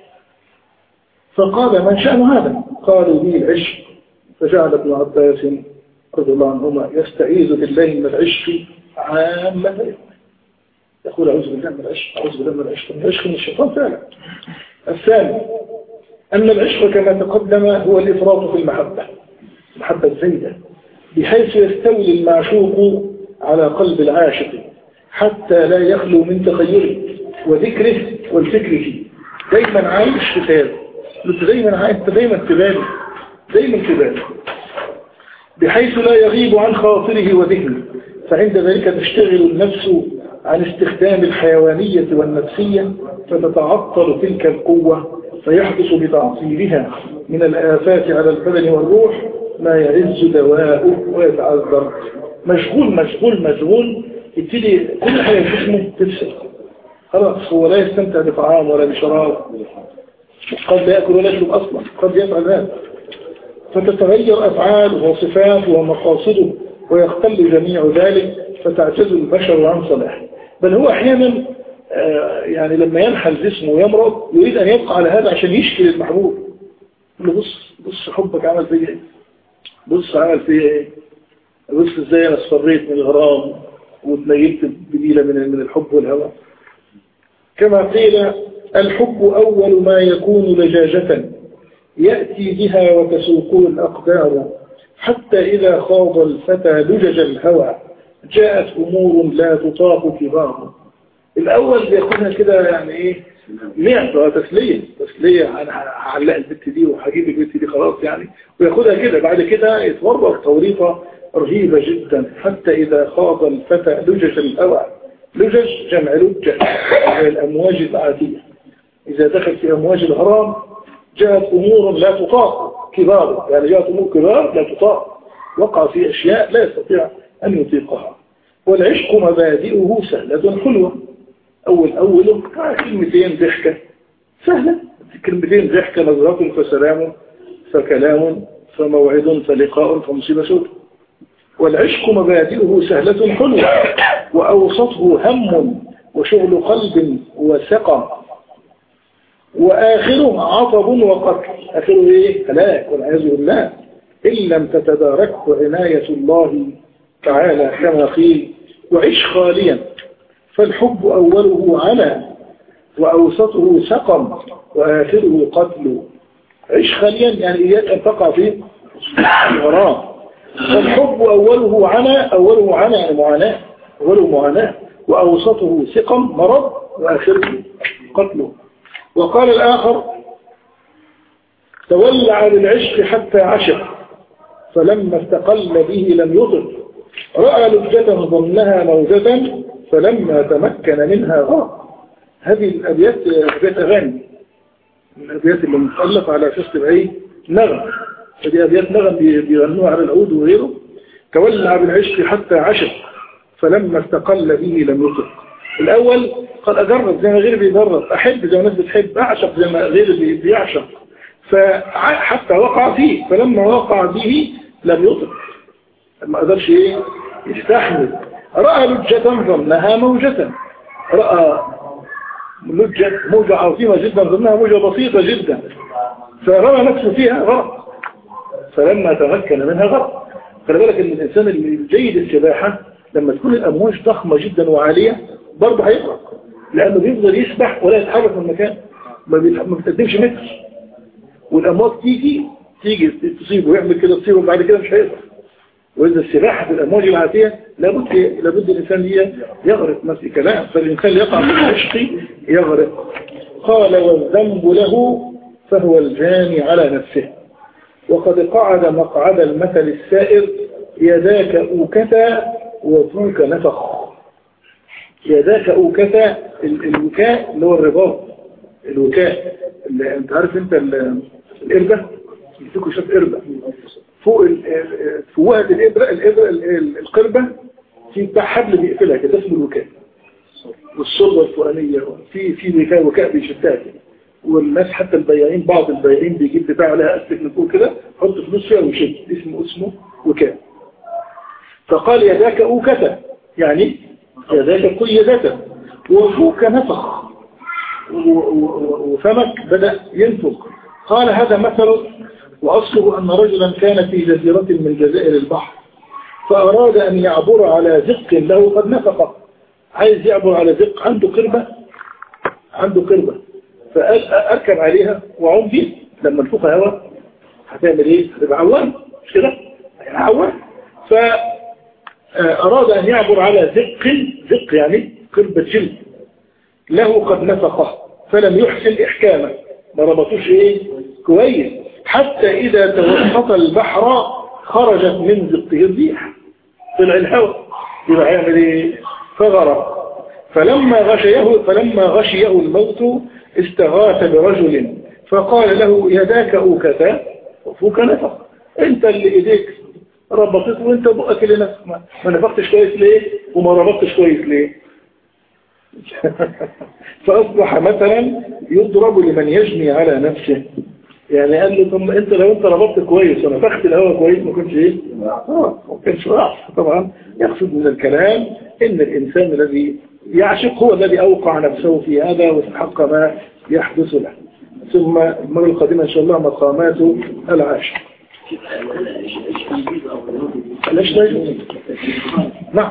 فقال من شأن هذا قالوا لي العشق فجعل ابن عباس رضي الله عنهما يستعيذ بالله من العشق عامة يقول أعوذ بالله من العشق أعوذ بالله من العشق من العشق من الشيطان فعلا الثاني أن العشق كما تقدم هو الإفراط في المحبة المحبة الزيدة بحيث يستولي المعشوق على قلب العاشق حتى لا يخلو من تخيله وذكره والفكر فيه دايما عايش في تاب انت دايما عايش انت دايما في بالي دايما في بالي بحيث لا يغيب عن خاطره وذهنه فعند ذلك تشتغل النفس عن استخدام الحيوانية والنفسية فتتعطل تلك القوة فيحدث بتعطيلها من الآفات على البدن والروح ما يعز دواءه ويتعذر مشغول مشغول مشغول يبتدي كل حاجة في جسمه تفسد خلاص هو لا يستمتع بطعام ولا بشراب قد لا يأكل ولا يشرب أصلا قد يفعل ذلك فتتغير أفعاله وصفاته ومقاصده ويختل جميع ذلك فتعتز البشر عن صلاحه بل هو أحيانا آه، يعني لما ينحل جسمه ويمرض يريد أن يبقى على هذا عشان يشكي للمحبوب يقول له بص بص حبك عمل فيا ايه بص عمل فيا ايه بص ازاي انا اصفريت من الغرام واتنيلت بديلة من من الحب والهوى كما قيل الحب أول ما يكون لجاجة يأتي بها وتسوقه الأقدار حتى إذا خاض الفتى لجج الهوى جاءت أمور لا تطاق كبار الأول بياخدها كده يعني إيه لعبة تسلية تسلية أنا هعلق البت دي وهجيب البت دي خلاص يعني وياخدها كده بعد كده يتورط توريطة رهيبة جدا حتى إذا خاض الفتى لجج الهوى لجج جمع لجة وهي الأمواج العادية إذا دخل في أمواج الهرام جاءت أمور لا تطاق كبار يعني جاءت أمور كبار لا تطاق وقع في أشياء لا يستطيع أن يطيقها والعشق مبادئه سهلة حلوة أول أوله كلمتين ضحكة سهلة كلمتين ضحكة نظرات فسلام فكلام فموعد فلقاء فمصيبة سود والعشق مبادئه سهلة حلوة وأوسطه هم وشغل قلب وسقم وآخره عطب وقتل آخره إيه؟ هلاك والعياذ بالله إن لم تتداركه عناية الله تعالى كما قيل وعش خاليا فالحب أوله على وأوسطه سقم وآخره قتل عش خاليا يعني إياك أن تقع في الغرام فالحب أوله على أوله على يعني معاناة أوله معاناة وأوسطه سقم مرض وآخره قتله وقال الآخر تولع للعشق حتى عشق فلما استقل به لم يطل رأى لجة ظنها موجة فلما تمكن منها غرق هذه الأبيات أبيات أغاني الأبيات اللي متألف على أساس تبقى نغم هذه أبيات نغم بيغنوها على العود وغيره تولع بالعشق حتى عشق فلما استقل به لم يطلق الأول قال أجرب زي ما غيري بيجرب أحب زي ما الناس بتحب أعشق زي ما غيري بيعشق فحتى وقع فيه فلما وقع به لم يطلق ما قدرش ايه يستحمل رأى لجة ظنها موجة رأى لجة موجة عظيمة جدا ظنها موجة بسيطة جدا فرمى نفسه فيها غرق فلما تمكن منها غرق خلي بالك ان الانسان الجيد السباحة لما تكون الامواج ضخمة جدا وعالية برضه هيغرق لانه بيفضل يسبح ولا يتحرك من مكان ما بتقدمش متر والامواج تيجي تيجي تصيبه ويعمل كده تصيبه بعد كده مش هيغرق وإذا السباحة في الأمواج العاتية لابد لابد الإنسان يغرق نفسه كلام فالإنسان يقع في العشق يغرق قال والذنب له فهو الجاني على نفسه وقد قعد مقعد المثل السائر يداك أوكتا وفوك نفخ يداك أوكتا الوكاء اللي هو الرباط الوكاء اللي انت عارف انت الإربة يمسكوا شاف إربة فوق فوقة الإبرة الإبرة القربة في بتاع حبل بيقفلها كده اسمه الوكاء والصلوة الفوقانية في في وكاء وكاء بيشتها كده والناس حتى البياعين بعض البياعين بيجيب بتاع عليها أسلك من فوق كده حط فلوس فيها ويشد اسمه اسمه وكاء فقال يداك أوكتا يعني يداك قيدتا وفوك نفخ وفمك بدأ ينفخ قال هذا مثل وأصله أن رجلا كان في جزيرة من جزائر البحر فأراد أن يعبر على زق له قد نفق عايز يعبر على زق عنده قربة عنده قربة فأركب عليها وعم بيه لما نفخ هواء هتعمل ايه؟ هتبقى عوام مش كده؟ هيبقى عوام آه، أراد أن يعبر على زق زق يعني قربة جلد له قد نفقه فلم يحسن إحكامه ما ربطوش إيه كويس حتى إذا توسط البحر خرجت من زقه الريح طلع الهواء يبقى يعمل إيه فغرق فلما غشيه فلما غشيه الموت استغاث برجل فقال له يداك أوكتا وفوك نفق انت اللي ايديك ربطت وانت بقك اللي نفق ما نفقتش كويس ليه وما ربطتش كويس ليه فأصبح مثلا يضرب لمن يجني على نفسه يعني قال له طب انت لو انت ربطت كويس ونفخت الهواء كويس ما كنتش ايه اه ما كانش راح طبعا يقصد من الكلام ان الانسان الذي يعشق هو الذي اوقع نفسه في هذا واستحق ما يحدث له ثم المرة القادمة إن شاء الله مقامات العاشق العشق نعم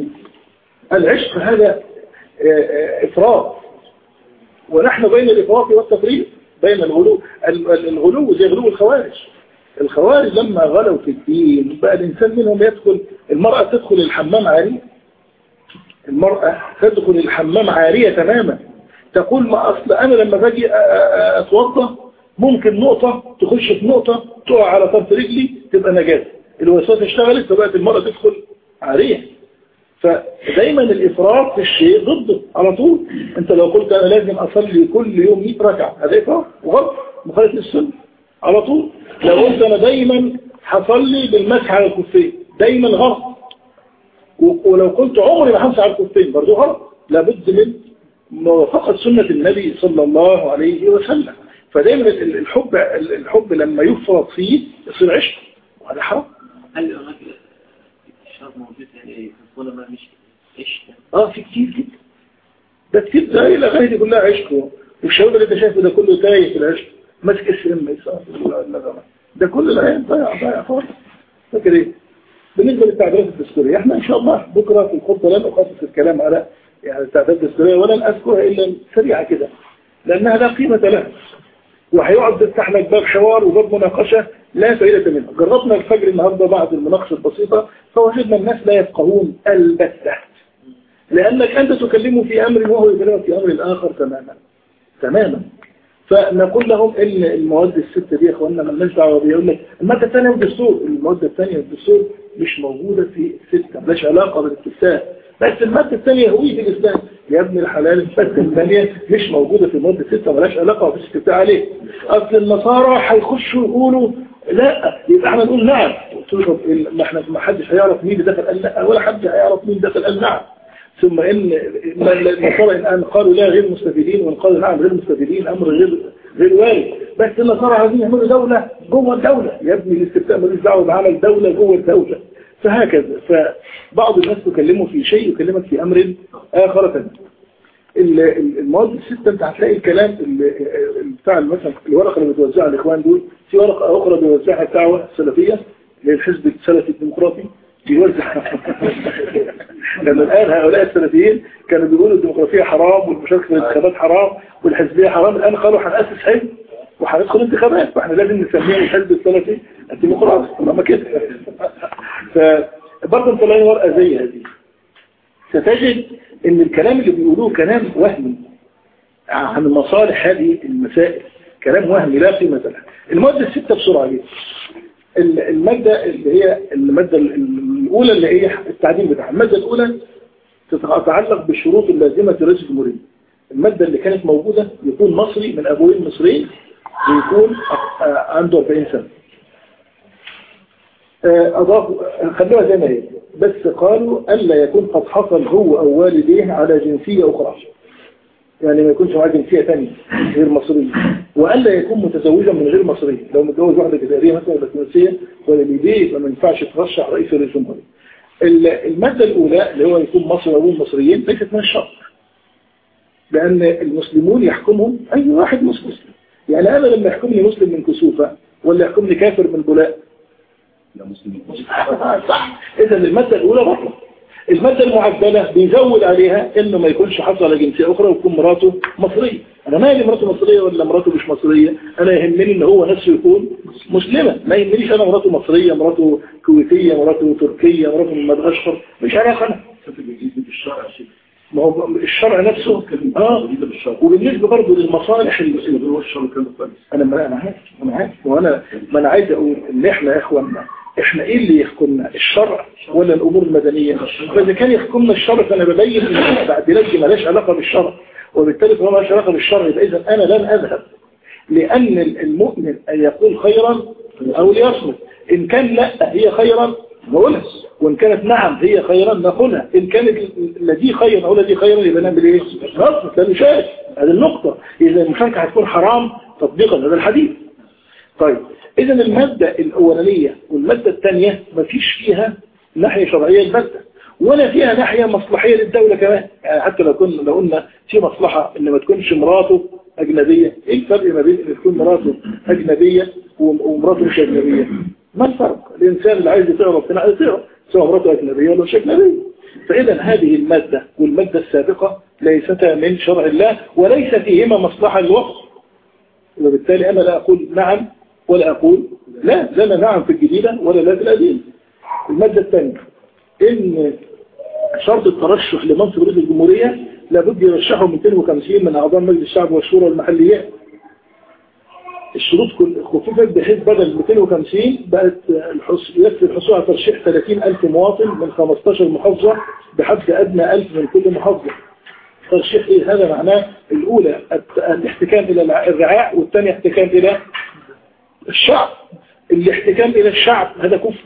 العشق هذا آه، آه، إفراط ونحن بين الإفراط والتفريط بين الغلو الغلو زي غلو الخوارج الخوارج لما غلوا في الدين بقى الإنسان منهم يدخل المرأة تدخل الحمام عارية المرأة تدخل الحمام عارية تماما تقول ما أصل أنا لما باجي أتوضى ممكن نقطة تخش في نقطة تقع على طرف رجلي تبقى نجاة الوسواس اشتغلت فبقت المرأة تدخل عارية فدايما الإفراط في الشيء ضده على طول انت لو قلت أنا لازم أصلي كل يوم 100 ركعة هذا إفراط وغلط مخالف للسنة على طول لو قلت أنا دايما هصلي بالمسح على الكفين دايما غلط ولو قلت عمري ما همسح على الكفين برضه غلط لابد من موافقة سنة النبي صلى الله عليه وسلم فدايما الحب الحب لما يفرط فيه يصير عشق وهذا حرام هل الشرط موجود يعني في الظلمة مش عشق اه في كتير جدا ده كتير ده الى غاية كلها عشق والشباب اللي انت شايفه ده كله تايه في العشق ماسك السلم يسار ده كل العين ضيع ضيع فرص فاكر ايه بالنسبة للتعبيرات الدستورية احنا ان شاء الله بكرة في الخطة لن اخصص الكلام على يعني التعداد الدستورية ولن أذكرها إلا سريعة كده لأنها لا قيمة لها وهيقعد يفتح لك باب حوار وباب مناقشة لا فائدة منه جربنا الفجر النهاردة بعد المناقشة البسيطة فوجدنا الناس لا يفقهون البتة لأنك أنت تكلمه في أمر وهو يكلمك في أمر آخر تماما تماما فنقول لهم ان المواد الستة دي يا اخواننا ما لناش دعوه بيها يقول لك الماده الثانيه والدستور الماده الثانيه والدستور مش موجوده في الستة ملهاش علاقه بالاستفتاء بس المادة الثانية هوية الإسلام يا ابن الحلال المادة الثانية مش موجودة في المادة الستة ولاش علاقة ومش استفتاء عليه أصل النصارى هيخشوا يقولوا لا يبقى احنا نقول نعم ما احنا ما حدش هيعرف مين اللي دخل قال لا ولا حد هيعرف مين دخل قال نعم ثم ان النصارى الان قالوا لا غير مستفيدين وان قالوا نعم غير مستفيدين امر غير غير وارد بس النصارى عايزين يعملوا دولة جوه الدولة يا ابني الاستفتاء ملوش دعوه بعمل دولة جوه الدولة فهكذا فبعض الناس تكلمه في شيء يكلمك في أمر آخر ثاني المواد الستة انت هتلاقي الكلام بتاع مثلا الورقة اللي بتوزعها الإخوان دول في ورقة أخرى بيوزعها الدعوة السلفية للحزب السلفي الديمقراطي بيوزع لأن الآن هؤلاء السلفيين كانوا بيقولوا الديمقراطية حرام والمشاركة في الانتخابات حرام والحزبية حرام الآن قالوا هنأسس حزب وهندخل انتخابات فاحنا لازم نسميه الحزب السلفي الديمقراطي طالما كده فبرضه انت لا ورقه زي هذه ستجد ان الكلام اللي بيقولوه كلام وهمي عن مصالح هذه المسائل كلام وهمي لا قيمة له المادة الستة بسرعة جدا المادة اللي هي المادة الأولى اللي هي التعديل بتاعها المادة الأولى تتعلق بالشروط اللازمة لرئيس الجمهورية المادة اللي كانت موجودة يكون مصري من أبوين مصريين ويكون عنده 40 سنة آه، أضافوا خلوها زي ما هي بس قالوا ألا يكون قد حصل هو أو والديه على جنسية أخرى يعني ما يكونش معاه جنسية ثانية غير مصرية وألا يكون متزوجا من غير مصرية لو متجوز واحدة جزائرية مثلا ولا تونسية ولا ليبية يبقى ما ينفعش ترشح رئيس الجمهورية المادة الأولى اللي هو يكون مصري أو مصريين ليست من الشرط لأن المسلمون يحكمهم أي واحد مسلم يعني أنا لما يحكمني مسلم من كسوفة ولا يحكمني كافر من بولاء لا مسلم صح إذا المادة الأولى بطلة المادة المعدلة بيزود عليها إنه ما يكونش حصل على جنسية أخرى ويكون مراته مصرية أنا مالي مراته مصرية ولا مراته مش مصرية أنا يهمني إن هو نفسه يكون مسلمة ما يهمنيش انا مراته مصرية مراته كويتية مراته تركية مراته من مدغشقر مش علاقة انا ما هو الشرع نفسه اه وبالنسبة برضه للمصالح اللي هو الشرع كان انا ما انا عارف انا عارف وانا ما انا عايز اقول ان احنا يا اخوانا احنا ايه اللي يحكمنا الشرع ولا الامور المدنية فاذا كان يحكمنا الشرع فانا ببين ان تعديلات دي مالهاش علاقة بالشرع وبالتالي طالما مالهاش علاقة بالشرع يبقى اذا انا لن اذهب لان المؤمن ان يقول خيرا او ليصمت ان كان لا هي خيرا نقولها وإن كانت نعم هي خيرا نقولها إن كانت الذي خيرا أو الذي خيرا يبقى نعمل إيه؟ نصف لا نشارك هذه النقطة إذا المشاركة هتكون حرام تطبيقا هذا الحديث طيب إذا المادة الأولانية والمادة الثانية ما فيش فيها ناحية شرعية البتة ولا فيها ناحية مصلحية للدولة كمان يعني حتى لو كنا لو قلنا في مصلحة إن ما تكونش مراته أجنبية إيه الفرق ما بين إن تكون مراته أجنبية ومراته مش أجنبية ما الفرق الإنسان اللي عايز يطيع ربنا عايز يطيع سواء مراته أجنبية ولا مش أجنبية فإذا هذه المادة والمادة السابقة ليستا من شرع الله وليس فيهما مصلحة للوقت وبالتالي أنا لا أقول نعم ولا أقول لا لا نعم في الجديدة ولا لا في القديمة المادة الثانية إن شرط الترشح لمنصب رئيس الجمهورية لابد يرشحه 250 من أعضاء مجلس الشعب والشورى والمحليات الشروط كل خففت بحيث بدل 250 بقت يكفي الحصول على ترشيح 30000 مواطن من 15 محافظة بحد أدنى 1000 من كل محافظة ترشيح إيه هذا معناه الأولى الاحتكام إلى الرعاع والثانية احتكام إلى الشعب الاحتكام إلى الشعب هذا كفر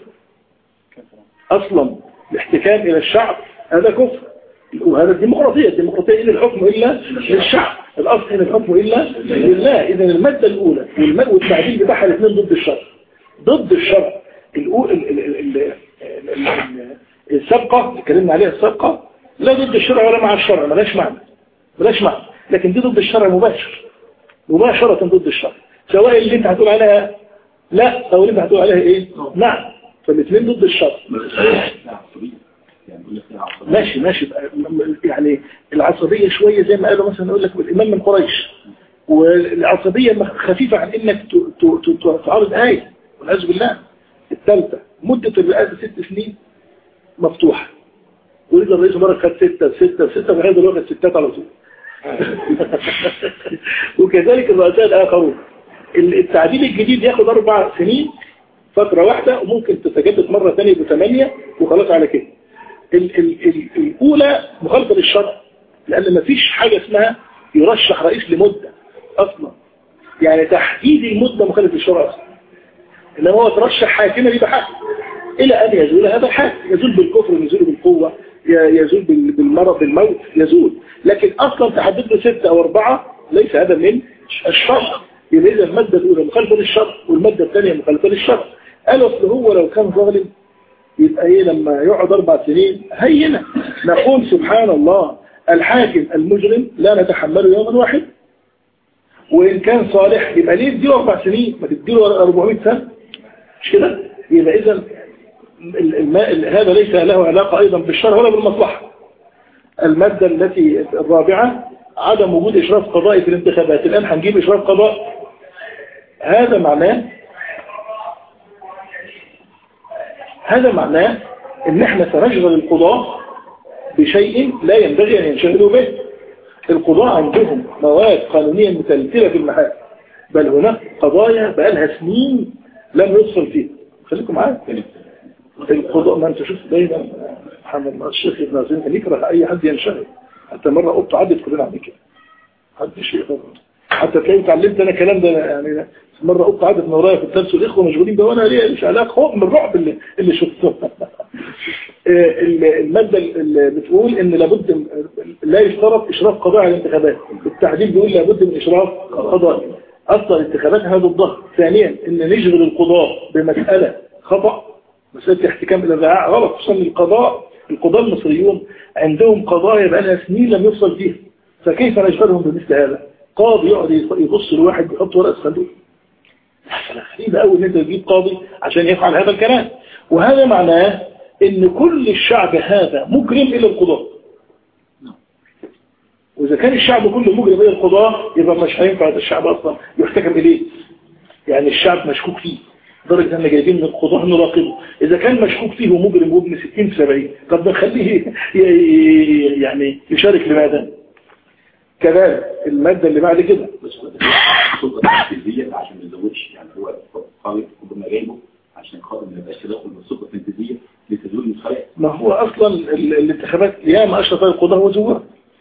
أصلا الاحتكام إلى الشعب هذا كفر وهذا الديمقراطية الديمقراطية إن الحكم إلا للشعب الأصل إن الحكم إلا لله إذا المادة الأولى والتعديل بتاعها الاثنين ضد الشرع ضد الشرع السابقة اللي اتكلمنا عليها السابقة لا ضد الشرع ولا مع الشرع ملاش معنى ملاش معنى لكن دي ضد الشرع مباشر مباشرة ضد الشرع سواء اللي انت هتقول عليها لا او اللي انت هتقول عليها ايه نعم فالاثنين ضد الشرع ماشي ماشي يعني العصبية شوية زي ما قالوا مثلا يقول لك الإمام من قريش والعصبية خفيفة عن إنك تعارض آية والعياذ بالله الثالثة مدة الرئاسة ست سنين مفتوحة ولد الرئيس مرة خد ستة ستة ستة وهي دلوقتي ستات على طول وكذلك الرؤساء الآخرون التعديل الجديد ياخد أربع سنين فترة واحدة وممكن تتجدد مرة ثانية بثمانية وخلاص على كده ال ال ال الأولى مخالفة للشرع لأن ما فيش حاجة اسمها يرشح رئيس لمدة أصلا يعني تحديد المدة مخالف للشرع أصلا إنما هو ترشح حاكمة يبقى حاكم إلى أن يزول هذا الحاكم يزول بالكفر يزول بالقوة يزول بالمرض بالموت يزول لكن أصلا تحدد له ستة أو أربعة ليس هذا من الشرع يبقى إذا المادة الأولى مخالفة للشرع والمادة الثانية مخالفة للشرع قالوا أصل هو لو كان ظالم يبقى ايه لما يقعد اربع سنين هينا نقول سبحان الله الحاكم المجرم لا نتحمله يوما واحد وإن كان صالح يبقى ليه تديله أربع سنين ما تديله 400 سنة مش كده يبقى إذا هذا ليس له علاقة أيضا بالشرع ولا بالمصلحة المادة التي الرابعة عدم وجود إشراف قضائي في الانتخابات الآن هنجيب إشراف قضاء هذا معناه هذا معناه ان احنا سنشغل القضاء بشيء لا ينبغي ان ينشغلوا به القضاء عندهم مواد قانونية متلتلة في المحاكم بل هناك قضايا بقالها سنين لم يوصل فيها خليكم معايا القضاء ما انت شوف دايما محمد الشيخ ابن عزيز كان يكره اي حد ينشغل حتى مرة قلت عدت كلنا عن كده حد شيء حتى تلاقي اتعلمت انا الكلام ده يعني مرة قلت عدد من ورايا في الدرس والإخوة مشغولين بقى وأنا ليه مش علاقة خوف من الرعب اللي, اللي شفته المادة اللي بتقول إن لابد لا يشترط إشراف قضاء على الانتخابات التعديل بيقول لابد من إشراف قضاء أصلا الانتخابات هذا الضغط ثانيا إن نشغل القضاء بمسألة خطأ مسألة احتكام إلى الرعاع غلط خصوصا القضاء القضاء المصريون عندهم قضايا بقى لها سنين لم يفصل فيها فكيف نشغلهم بمثل هذا قاضي يقعد يبص لواحد يحط ورقة صندوق غريبة أول ان انت تجيب قاضي عشان يفعل هذا الكلام وهذا معناه ان كل الشعب هذا مجرم الى القضاء واذا كان الشعب كله مجرم الى القضاء يبقى مش هينفع الشعب اصلا يحتكم اليه يعني يعني الشعب مشكوك فيه درجة ان جايبين من القضاء نراقبه اذا كان مشكوك فيه ومجرم وابن 60 70 طب نخليه يعني يشارك لماذا كذلك المادة اللي بعد كده عشان ما يزودش يعني هو قوي ربما جايبه عشان خاطر ما يبقاش تدخل بالسلطه التنفيذيه لتزويد المسخرات ما هو اصلا الانتخابات ياما اشرف القضاء وزوار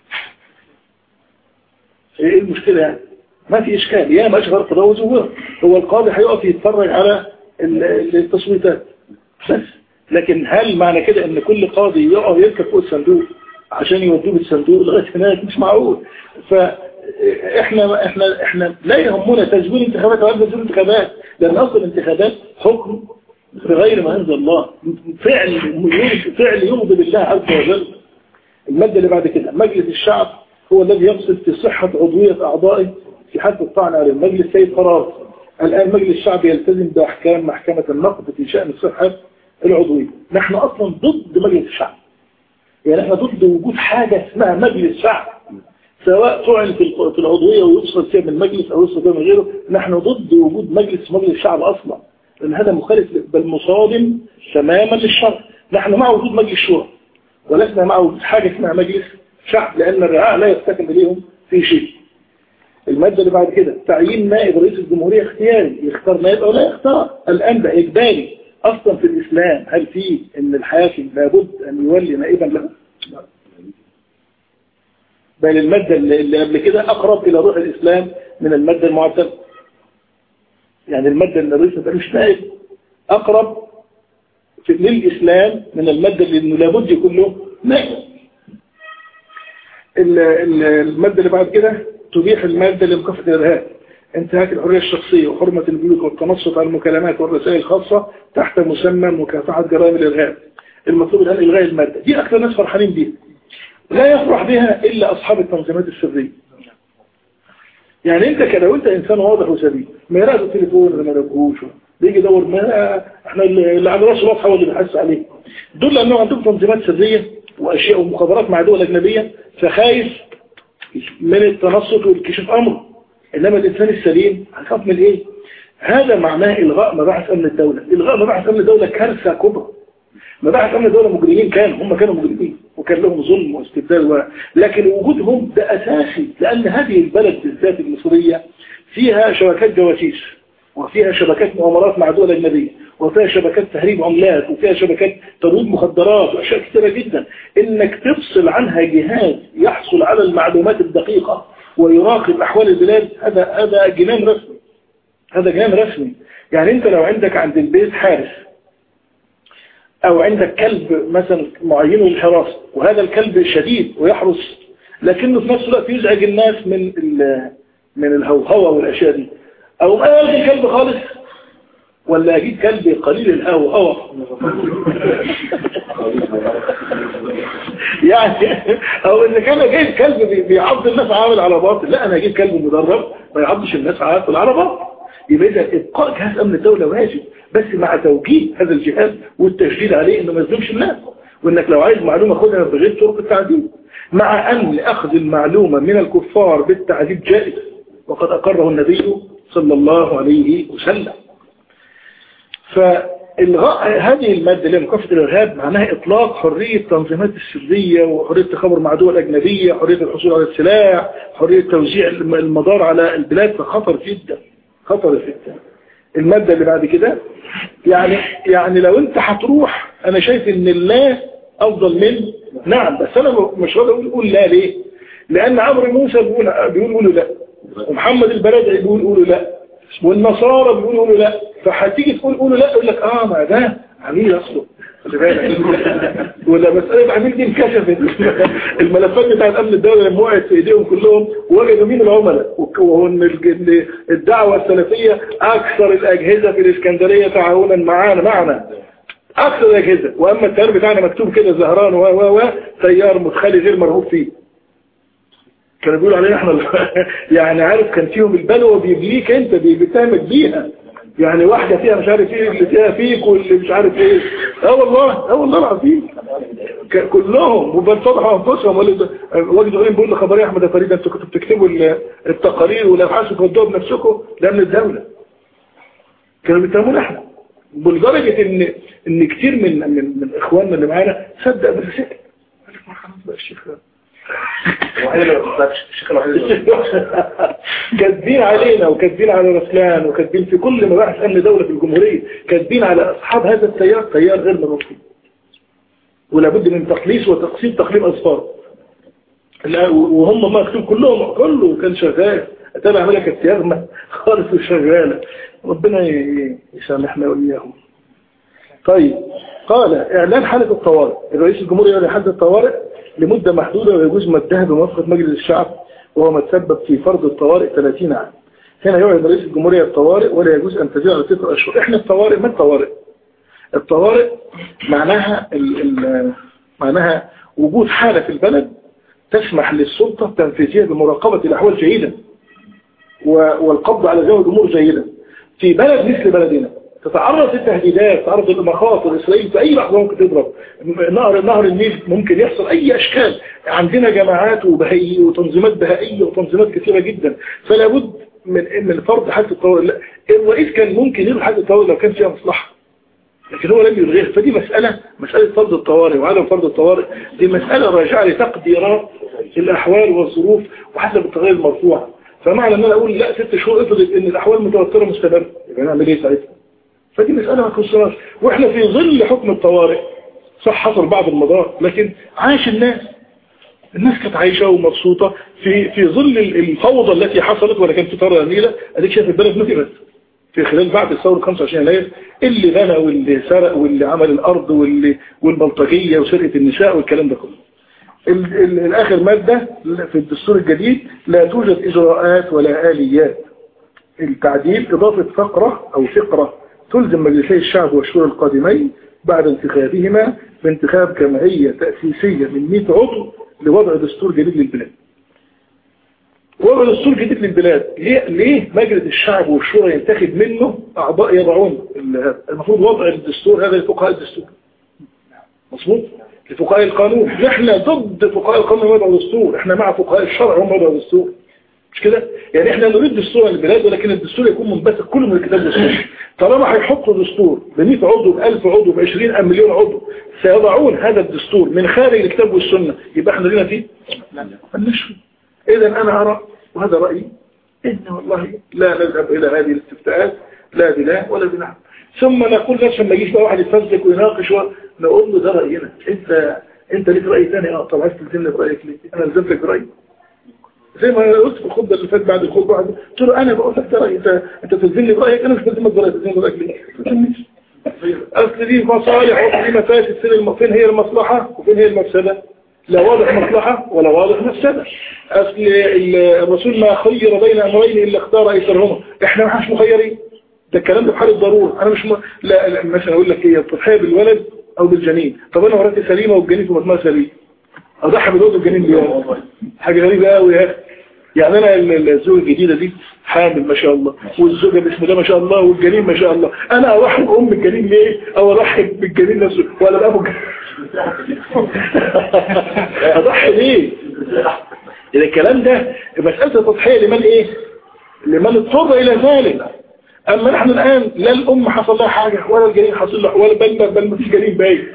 ايه المشكله يعني ما في اشكال ياما اشرف القضاء وزوار هو القاضي هيقف يتفرج على التصويتات بس لكن هل معنى كده ان كل قاضي يقف يركب فوق الصندوق عشان يودوه بالصندوق لغايه هناك مش معقول فاحنا احنا احنا لا يهمنا تزوير انتخابات ولا تزوير انتخابات لان اصل الانتخابات حكم بغير ما انزل الله فعل فعل يغضب الله عز وجل الماده اللي بعد كده مجلس الشعب هو الذي يقصد في صحه عضويه اعضائه في حد الطعن على المجلس سيد قرار الآن مجلس الشعب يلتزم بأحكام محكمة النقد في شأن صحة العضوية نحن أصلا ضد مجلس الشعب يعني احنا ضد وجود حاجة اسمها مجلس شعب سواء طعن في العضوية ويفصل فيها من المجلس أو يفصل فيها من غيره نحن ضد وجود مجلس مجلس الشعب أصلا لأن هذا مخالف بل مصادم تماما للشرع نحن مع وجود مجلس شورى ولسنا مع وجود حاجة اسمها مجلس شعب لأن الرعاء لا يستكن إليهم في شيء المادة اللي بعد كده تعيين نائب رئيس الجمهورية اختياري يختار نائب أو لا يختار الآن ده إجباري أصلا في الإسلام هل في أن الحاكم لابد أن يولي نائبا له بل المادة اللي قبل كده أقرب إلى روح الإسلام من المادة المعتدة يعني المادة اللي الرئيس ما مش نائب أقرب للإسلام من المادة اللي إنه لابد يكون له نائب المادة اللي بعد كده تبيح المادة لمكافحة الإرهاب انتهاك الحرية الشخصية وحرمة البيوت والتنصت على المكالمات والرسائل الخاصة تحت مسمى مكافحة جرائم الإرهاب المطلوب الآن إلغاء المادة دي أكثر ناس فرحانين بيها لا يفرح بها إلا أصحاب التنظيمات السرية يعني انت كده وانت انسان واضح وسليم ما يراقب التليفون ولا ما يراقبوش بيجي يدور ما احنا اللي على راسه واضحه هو اللي بيحس عليه دول لانه عندهم تنظيمات سريه واشياء ومخابرات مع دول اجنبيه فخايف من التنصت والكشف أمره إنما الإنسان السليم هيخاف من إيه هذا معناه إلغاء مباحث أمن الدولة إلغاء مباحث أمن الدولة كارثة كبرى مباحث أمن الدولة مجرمين كانوا هم كانوا مجرمين وكان لهم ظلم واستبدال و... لكن وجودهم ده أساسي لأن هذه البلد بالذات المصرية فيها شبكات جواسيس وفيها شبكات مؤامرات مع دول أجنبية وفيها شبكات تهريب عملات وفيها شبكات ترويج مخدرات وأشياء كثيرة جدا إنك تفصل عنها جهاز يحصل على المعلومات الدقيقة ويراقب أحوال البلاد هذا هذا جنان رسمي هذا جنان رسمي يعني أنت لو عندك عند البيت حارس أو عندك كلب مثلا معين للحراسة وهذا الكلب شديد ويحرس لكنه في نفس الوقت يزعج الناس من من الهوهوة والأشياء دي أو ما يلغي الكلب خالص ولا أجيب كلب قليل الهوهوة يعني أو إن كان جايب كلب بيعض الناس عامل على باطل لا أنا أجيب كلب مدرب ما يعضش الناس عامل على باطل يبقى إذا إبقاء جهاز أمن الدولة واجب بس مع توجيه هذا الجهاز والتشديد عليه إنه ما يظلمش الناس وإنك لو عايز معلومة خدها بغير طرق التعديل مع أن أخذ المعلومة من الكفار بالتعديل جائز وقد أقره النبي صلى الله عليه وسلم فالغاء هذه المادة اللي مكافحة الإرهاب معناها إطلاق حرية تنظيمات السرية وحرية التخابر مع دول أجنبية حرية الحصول على السلاح حرية توزيع المدار على البلاد فخطر جدا خطر جدا المادة اللي بعد كده يعني يعني لو انت هتروح انا شايف ان الله افضل من نعم بس انا مش راضي اقول قول لا ليه لان عمرو موسى بيقول بيقول قولوا لا ومحمد البلدعي بيقول قولوا لا والنصارى بيقولوا قولوا لا فهتيجي تقول قولوا لا يقول لك اه ما ده عميل اصله خلي بالك ولا مسألة عميل دي انكشفت الملفات بتاعت امن الدولة لما وقعت في ايديهم كلهم وجدوا مين العملاء وهو ان الدعوة السلفية اكثر الاجهزة في الاسكندرية تعاونا معانا معنا اكثر الاجهزة واما التيار بتاعنا مكتوب كده زهران و و و تيار مدخلي غير مرغوب فيه كانوا بيقولوا علينا احنا يعني عارف كان فيهم البلوى بيبليك انت بيتهمك بيها يعني واحدة فيها مش عارف ايه اللي فيها فيك واللي مش عارف ايه اه والله اه والله العظيم كلهم وبنفضحوا انفسهم وجد غريب بيقول لخبريه احمد فريد انتوا كنتوا بتكتبوا التقارير والابحاث وتودوها بنفسكم ده من الدولة كانوا بيتهمونا احنا لدرجة ان ان كتير من من من اخواننا اللي معانا صدق بس سكت قال لك ما خلاص بقى الشيخ كاتبين علينا وكاتبين على رسلان وكاتبين في كل مباحث امن دولة في الجمهورية كاتبين على اصحاب هذا التيار تيار غير منظم ولابد من تقليص وتقسيم تقليم اصفار لا وهم مكتوب كلهم كله كان شغال اتابع ملكة تيارنا خالص وشغالة ربنا يسامحنا وإياهم طيب قال إعلان حالة الطوارئ الرئيس الجمهوري يعلن حالة الطوارئ لمدة محدودة ويجوز مدها بموافقة مجلس الشعب وهو ما تسبب في فرض الطوارئ 30 عام هنا يعلن رئيس الجمهورية الطوارئ ولا يجوز أن تزيد على تسع أشهر إحنا الطوارئ ما الطوارئ الطوارئ معناها ال ال معناها وجود حالة في البلد تسمح للسلطة التنفيذية بمراقبة الأحوال جيدا والقبض على ذوي الأمور جيدا في بلد مثل بلدنا تتعرض للتهديدات تتعرض للمخاطر إسرائيل في أي لحظة ممكن تضرب نهر نهر النيل ممكن يحصل أي أشكال عندنا جماعات وبهائية وتنظيمات بهائية وتنظيمات كثيرة جدا فلا بد من من فرض حالة الطوارئ الرئيس كان ممكن يلغي حالة الطوارئ لو كان فيها مصلحة لكن هو لم يلغيها فدي مسألة مسألة فرض الطوارئ وعدم فرض الطوارئ دي مسألة راجعة لتقديرات الأحوال والظروف وحسب التغير المرفوع فمعنى ان انا اقول لا ست شهور افرض ان الاحوال متوتره مستمره يبقى نعمل ايه ساعتها فدي مساله ما تخصناش واحنا في ظل حكم الطوارئ صح حصل بعض المضار لكن عاش الناس الناس كانت عايشه ومبسوطه في في ظل الفوضى التي حصلت ولا كان في طاره نيله اديك شايف البلد مثلت في خلال بعد الثوره 25 يناير اللي بنى واللي سرق واللي عمل الارض واللي والبلطجيه وسرقه النساء والكلام ده كله الآخر مادة في الدستور الجديد لا توجد إجراءات ولا آليات التعديل إضافة فقرة أو فقرة تلزم مجلسي الشعب والشورى القادمين بعد انتخابهما بانتخاب جمعية تأسيسية من 100 عضو لوضع دستور جديد للبلاد وضع دستور جديد للبلاد ليه, ليه مجلس الشعب والشورى ينتخب منه أعضاء يضعون المفروض وضع الدستور هذا لفقهاء الدستور مظبوط لفقهاء القانون احنا ضد فقهاء القانون وضع دستور احنا مع فقهاء الشرع هم وضع دستور مش كده يعني احنا نريد دستور للبلاد ولكن الدستور يكون منبثق كله من الكتاب الدستوري طالما هيحطوا دستور ب 100 عضو ب 1000 عضو ب 20 مليون عضو سيضعون هذا الدستور من خارج الكتاب والسنه يبقى احنا لينا فيه مالناش اذا انا ارى وهذا رايي ان والله لا نذهب الى هذه الاستفتاءات لا بلا ولا بنعم ثم نقول نفس لما يجيش بقى واحد يتفزك ويناقش نقول له ده رأينا انت انت ليك رأي ثاني اه طب عايز تلزمني برأيك ليه انا لزمتك برأيي زي ما انا قلت في الخطبه اللي فاتت بعد الخطبه قلت له انا بقول لك ده رأيي انت انت تلزمني برأيك انا مش بلزمك برأيك تلزمني برأيك ليه ما تلزمنيش اصل دي مصالح واصل دي مفاسد فين هي المصلحة وفين هي المفسدة لا واضح مصلحة ولا واضح مفسدة اصل الرسول ما خير بين امرين الا اختار ايسرهما احنا ما احناش مخيرين ده الكلام ده بحال الضرورة انا مش م... لا, لا مثلا اقول لك ايه التضحيه بالولد او بالجنين طب انا مراتي سليمه والجنين في بطنها سليم اضحي بالولد والجنين ليه حاجه غريبه قوي يا اخي يعني انا الزوجه الجديده دي حامل ما شاء الله والزوجه باسم ده ما شاء الله والجنين ما شاء الله انا اضحي بام الجنين ليه او اضحي بالجنين نفسه ولا بابو اضحي ليه اذا الكلام ده مساله التضحيه لمن ايه لمن اضطر الى ذلك اما نحن الان لا الام حصل لها حاجة ولا الجنين حصل له ولا بل بل ما فيش جنين باين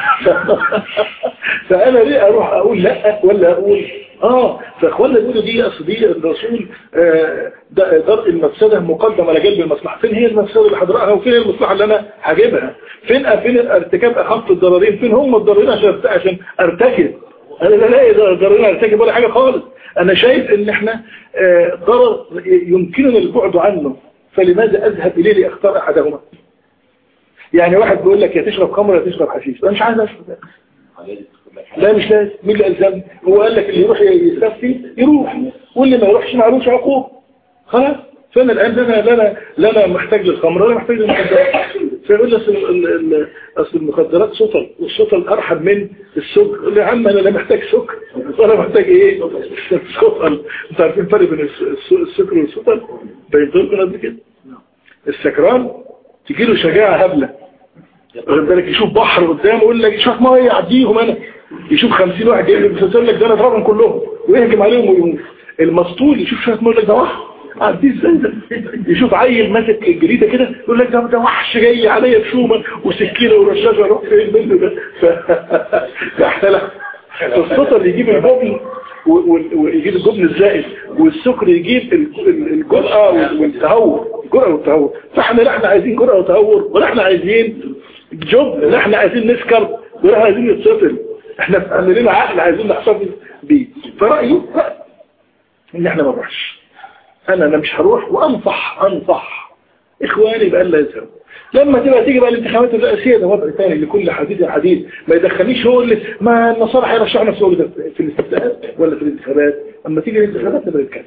فانا ليه اروح اقول لا ولا اقول اه فاخوانا يقولوا دي اصل دي الرسول آه درء المفسده مقدم على جلب المصلحه فين هي المفسده اللي هدرأها وفين هي المصلحه اللي انا هجيبها فين فين ارتكاب اخف الضررين فين هم الضررين عشان عشان ارتكب انا لا لاقي ضررين ارتكب ولا حاجه خالص انا شايف ان احنا آه ضرر يمكننا البعد عنه فلماذا أذهب إليه لأختار أحدهما يعني واحد بيقول لك يا تشرب خمر يا تشرب حشيش أنا مش عايز أشرب لا مش لازم مين اللي ألزم هو قال لك اللي يروح يستفتي يروح واللي ما يروحش معلوش عقوب خلاص فأنا الآن لا أنا لا أنا محتاج للخمر ولا محتاج للمخدرات فيقول لي أصل أصل المخدرات سطل والسطل أرحب من السكر يقول لي يا عم أنا لا محتاج سكر ولا محتاج إيه سطل أنت عارفين الفرق بين السكر والسطل بينتوا لكم قبل كده السكران تجي له شجاعة هبلة واخد بالك يشوف بحر قدامه يقول لك شوف ما يعديهم انا يشوف 50 واحد جاي يقول لك ده انا اضربهم كلهم ويهجم عليهم ويموت المسطول يشوف شويه ما يقول لك ده واحد عديه ازاي ده يشوف عيل ماسك الجريده كده يقول لك ده ده وحش جاي عليا بشومه وسكينه ورشاشه اروح فين منه ده ده احنا السطر اللي يجيب الجبن ويجيب الجبن الزائد والسكر يجيب الجرأة والتهور الجرأة والتهور فاحنا لا احنا عايزين جرأة وتهور ولا احنا عايزين جبن لا احنا عايزين نسكر ولا احنا عايزين نتسطل احنا عندنا عقل عايزين نحتفظ بيه فرأيي ان احنا ما نروحش انا انا مش هروح وانصح انصح اخواني بقى لا يذهبوا لما تبقى تيجي بقى الانتخابات الرئاسيه ده وضع ثاني لكل حديد حديد ما يدخلنيش هو اللي ما النصارى هيرشحوا نفسه في الاستفتاءات ولا في الانتخابات اما تيجي الانتخابات نبقى نتكلم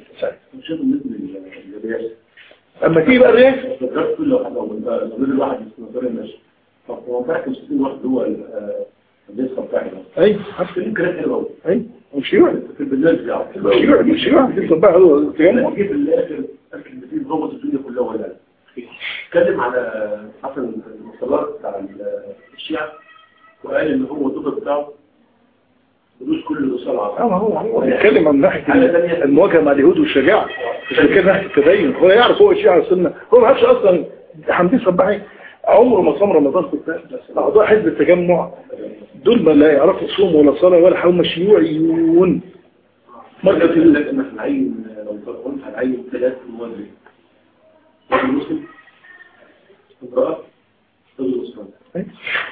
اما تيجي بقى الرئاسه فكرت كل واحد او الواحد نظريه ماشي طب هو فاكر 60 واحد هو الديسك بتاعي ايوه عارف ايه كده كده ايوه مش يوعد في البرنامج بتاعه مش يوعد مش يوعد الصباح هو تجمع جه في الاخر الكلمتين ضبط الدنيا كلها ولا اتكلم على حسن المصطلحات بتاع الشيعة وقال ان هو الضبط بتاعه بدوس كل الرسالة اه هو هو بيتكلم عن ناحية المواجهة مع اليهود والشجاعة مش كده ناحية التدين هو يعرف هو الشيعة السنة هو ما عرفش اصلا حمدين صباحي عمره ما صام رمضان كنت أعضاء حزب التجمع دول ما لا يعرفوا صوم ولا صلاة ولا هم شيوعيون مرة تقول لك أن هنعين لو قلت هنعين ثلاث موازين رجل مسلم امرأة رجل مسلم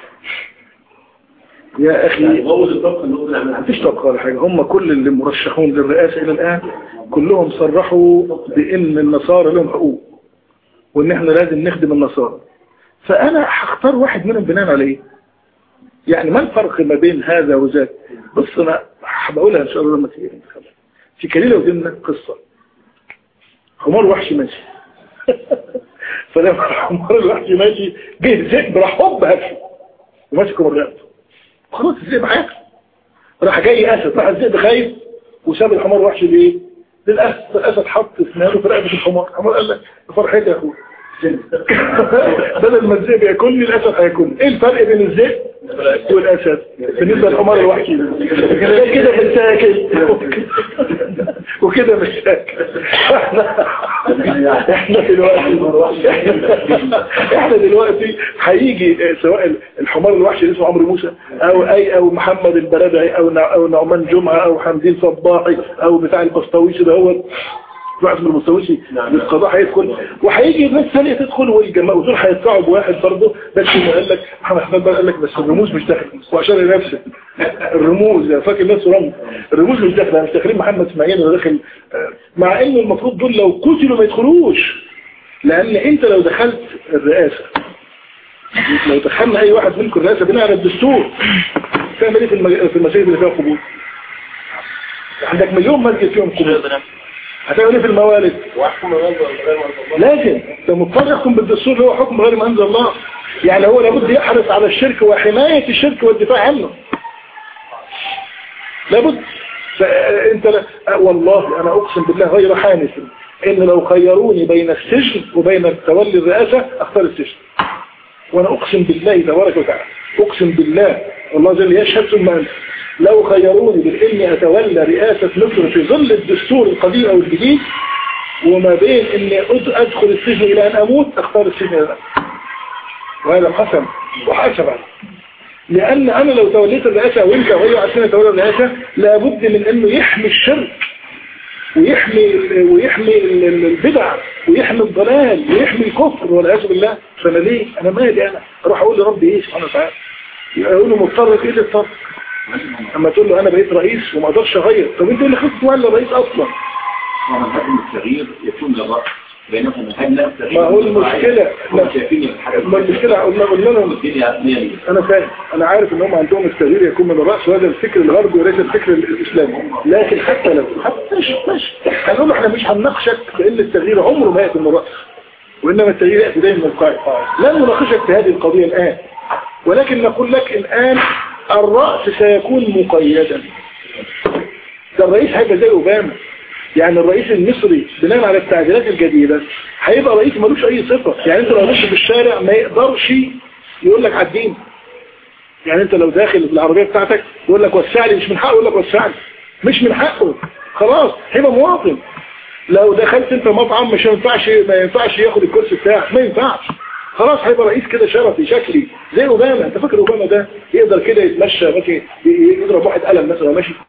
يا أخي يعني غوض الطبقة اللي هو نعمل مفيش طبقة ولا حاجة هم كل اللي مرشحون للرئاسة إلى الآن كلهم صرحوا بأن النصارى لهم حقوق وإن إحنا لازم نخدم النصارى فأنا هختار واحد منهم بناء على إيه يعني ما الفرق ما بين هذا وذاك بص أنا هبقولها إن شاء الله لما تيجي الانتخابات في كليلة ودينا قصة حمار وحش ماشي فلما حمار الوحش ماشي جه ذئب راح هوب هفه وماسكه من رقبته خلاص الذئب هياكل راح جاي اسد راح الذئب خايف وساب الحمار وحش ليه للاسد الاسد حط اسنانه في رقبه الحمار الحمار قال لك فرحتي يا اخويا بدل ما الذئب ياكلني الاسد هياكلني ايه الفرق بين الذئب والاسد بالنسبه للحمار الوحشي كده بنساكل وكده مش ساكل احنا احنا دلوقتي احنا دلوقتي هيجي سواء الحمار الوحشي اللي اسمه عمرو موسى او اي او محمد البرادعي او او نعمان جمعه او حمدين صباحي او بتاع البسطويسي ده هو واحد من المستويشي للقضاء هيدخل وهيجي ناس ثانيه تدخل والجماعه ودول هيدفعوا بواحد برضه بس قال لك محمد حماد بقى قال لك بس الرموز مش داخل واشار لنفسه الرموز فاكر الناس رمز الرموز مش داخله مش داخلين محمد اسماعيل ولا داخل مع ان المفروض دول لو قتلوا ما يدخلوش لان انت لو دخلت الرئاسه لو دخلنا اي واحد منكم الرئاسه بناء على الدستور تعمل ايه في المساجد اللي فيها قبور عندك مليون مسجد فيهم قبور هتعمل ايه في الموالد لازم انت مضطر يحكم بالدستور اللي هو حكم غير ما انزل الله يعني هو لابد يحرص على الشرك وحماية الشرك والدفاع عنه لابد فانت لا والله انا اقسم بالله غير حانس ان لو خيروني بين السجن وبين تولي الرئاسة اختار السجن وانا اقسم بالله تبارك وتعالى اقسم بالله والله جل يشهد ثم انت لو خيروني بالإني أتولى رئاسة مصر في ظل الدستور القديم أو الجديد وما بين إني أدخل السجن إلى أن أموت أختار السجن إلى أن أموت وهذا قسم وحسب لأن أنا لو توليت الرئاسة وإنت وهي عشان تولى الرئاسة لابد من أنه يحمي الشرك ويحمي ويحمي البدع ويحمي الضلال ويحمي الكفر والعياذ بالله فأنا ليه أنا مالي أنا أروح أقول لربي إيه سبحانه وتعالى يقول له مضطر إيه اللي اضطر اما تقول له انا بقيت رئيس وما اقدرش اغير طب انت اللي خدت ولا رئيس اصلا ومن هدم التغيير يكون للرأس بينما من هدم التغيير ما هو المشكلة ما المشكلة قلنا قلنا لهم انا فاهم انا عارف ان هم عندهم التغيير يكون من الرأس وهذا الفكر الغربي وليس الفكر الاسلامي لكن حتى لو حتى مش ماشي هنقول احنا مش هنناقشك بان التغيير عمره ما ياتي من الرأس وانما التغيير ياتي دايما من القاعدة لن نناقشك في هذه القضية الان ولكن نقول لك الان الرأس سيكون مقيدا ده الرئيس هيبقى زي أوباما يعني الرئيس المصري بناء على التعديلات الجديدة هيبقى رئيس ملوش أي صفة يعني انت لو ماشي في الشارع ما يقدرش يقول لك عدين يعني انت لو داخل بالعربية بتاعتك يقول لك وسع لي مش من حقه يقول لك وسع لي مش من حقه خلاص هيبقى مواطن لو دخلت انت مطعم مش ينفعش ما ينفعش ياخد الكرسي بتاعك ما ينفعش خلاص هيبقى رئيس كده شرفي شكلي زي اوباما انت فاكر اوباما ده يقدر كده يتمشى ماشي يضرب واحد قلم مثلا ماشي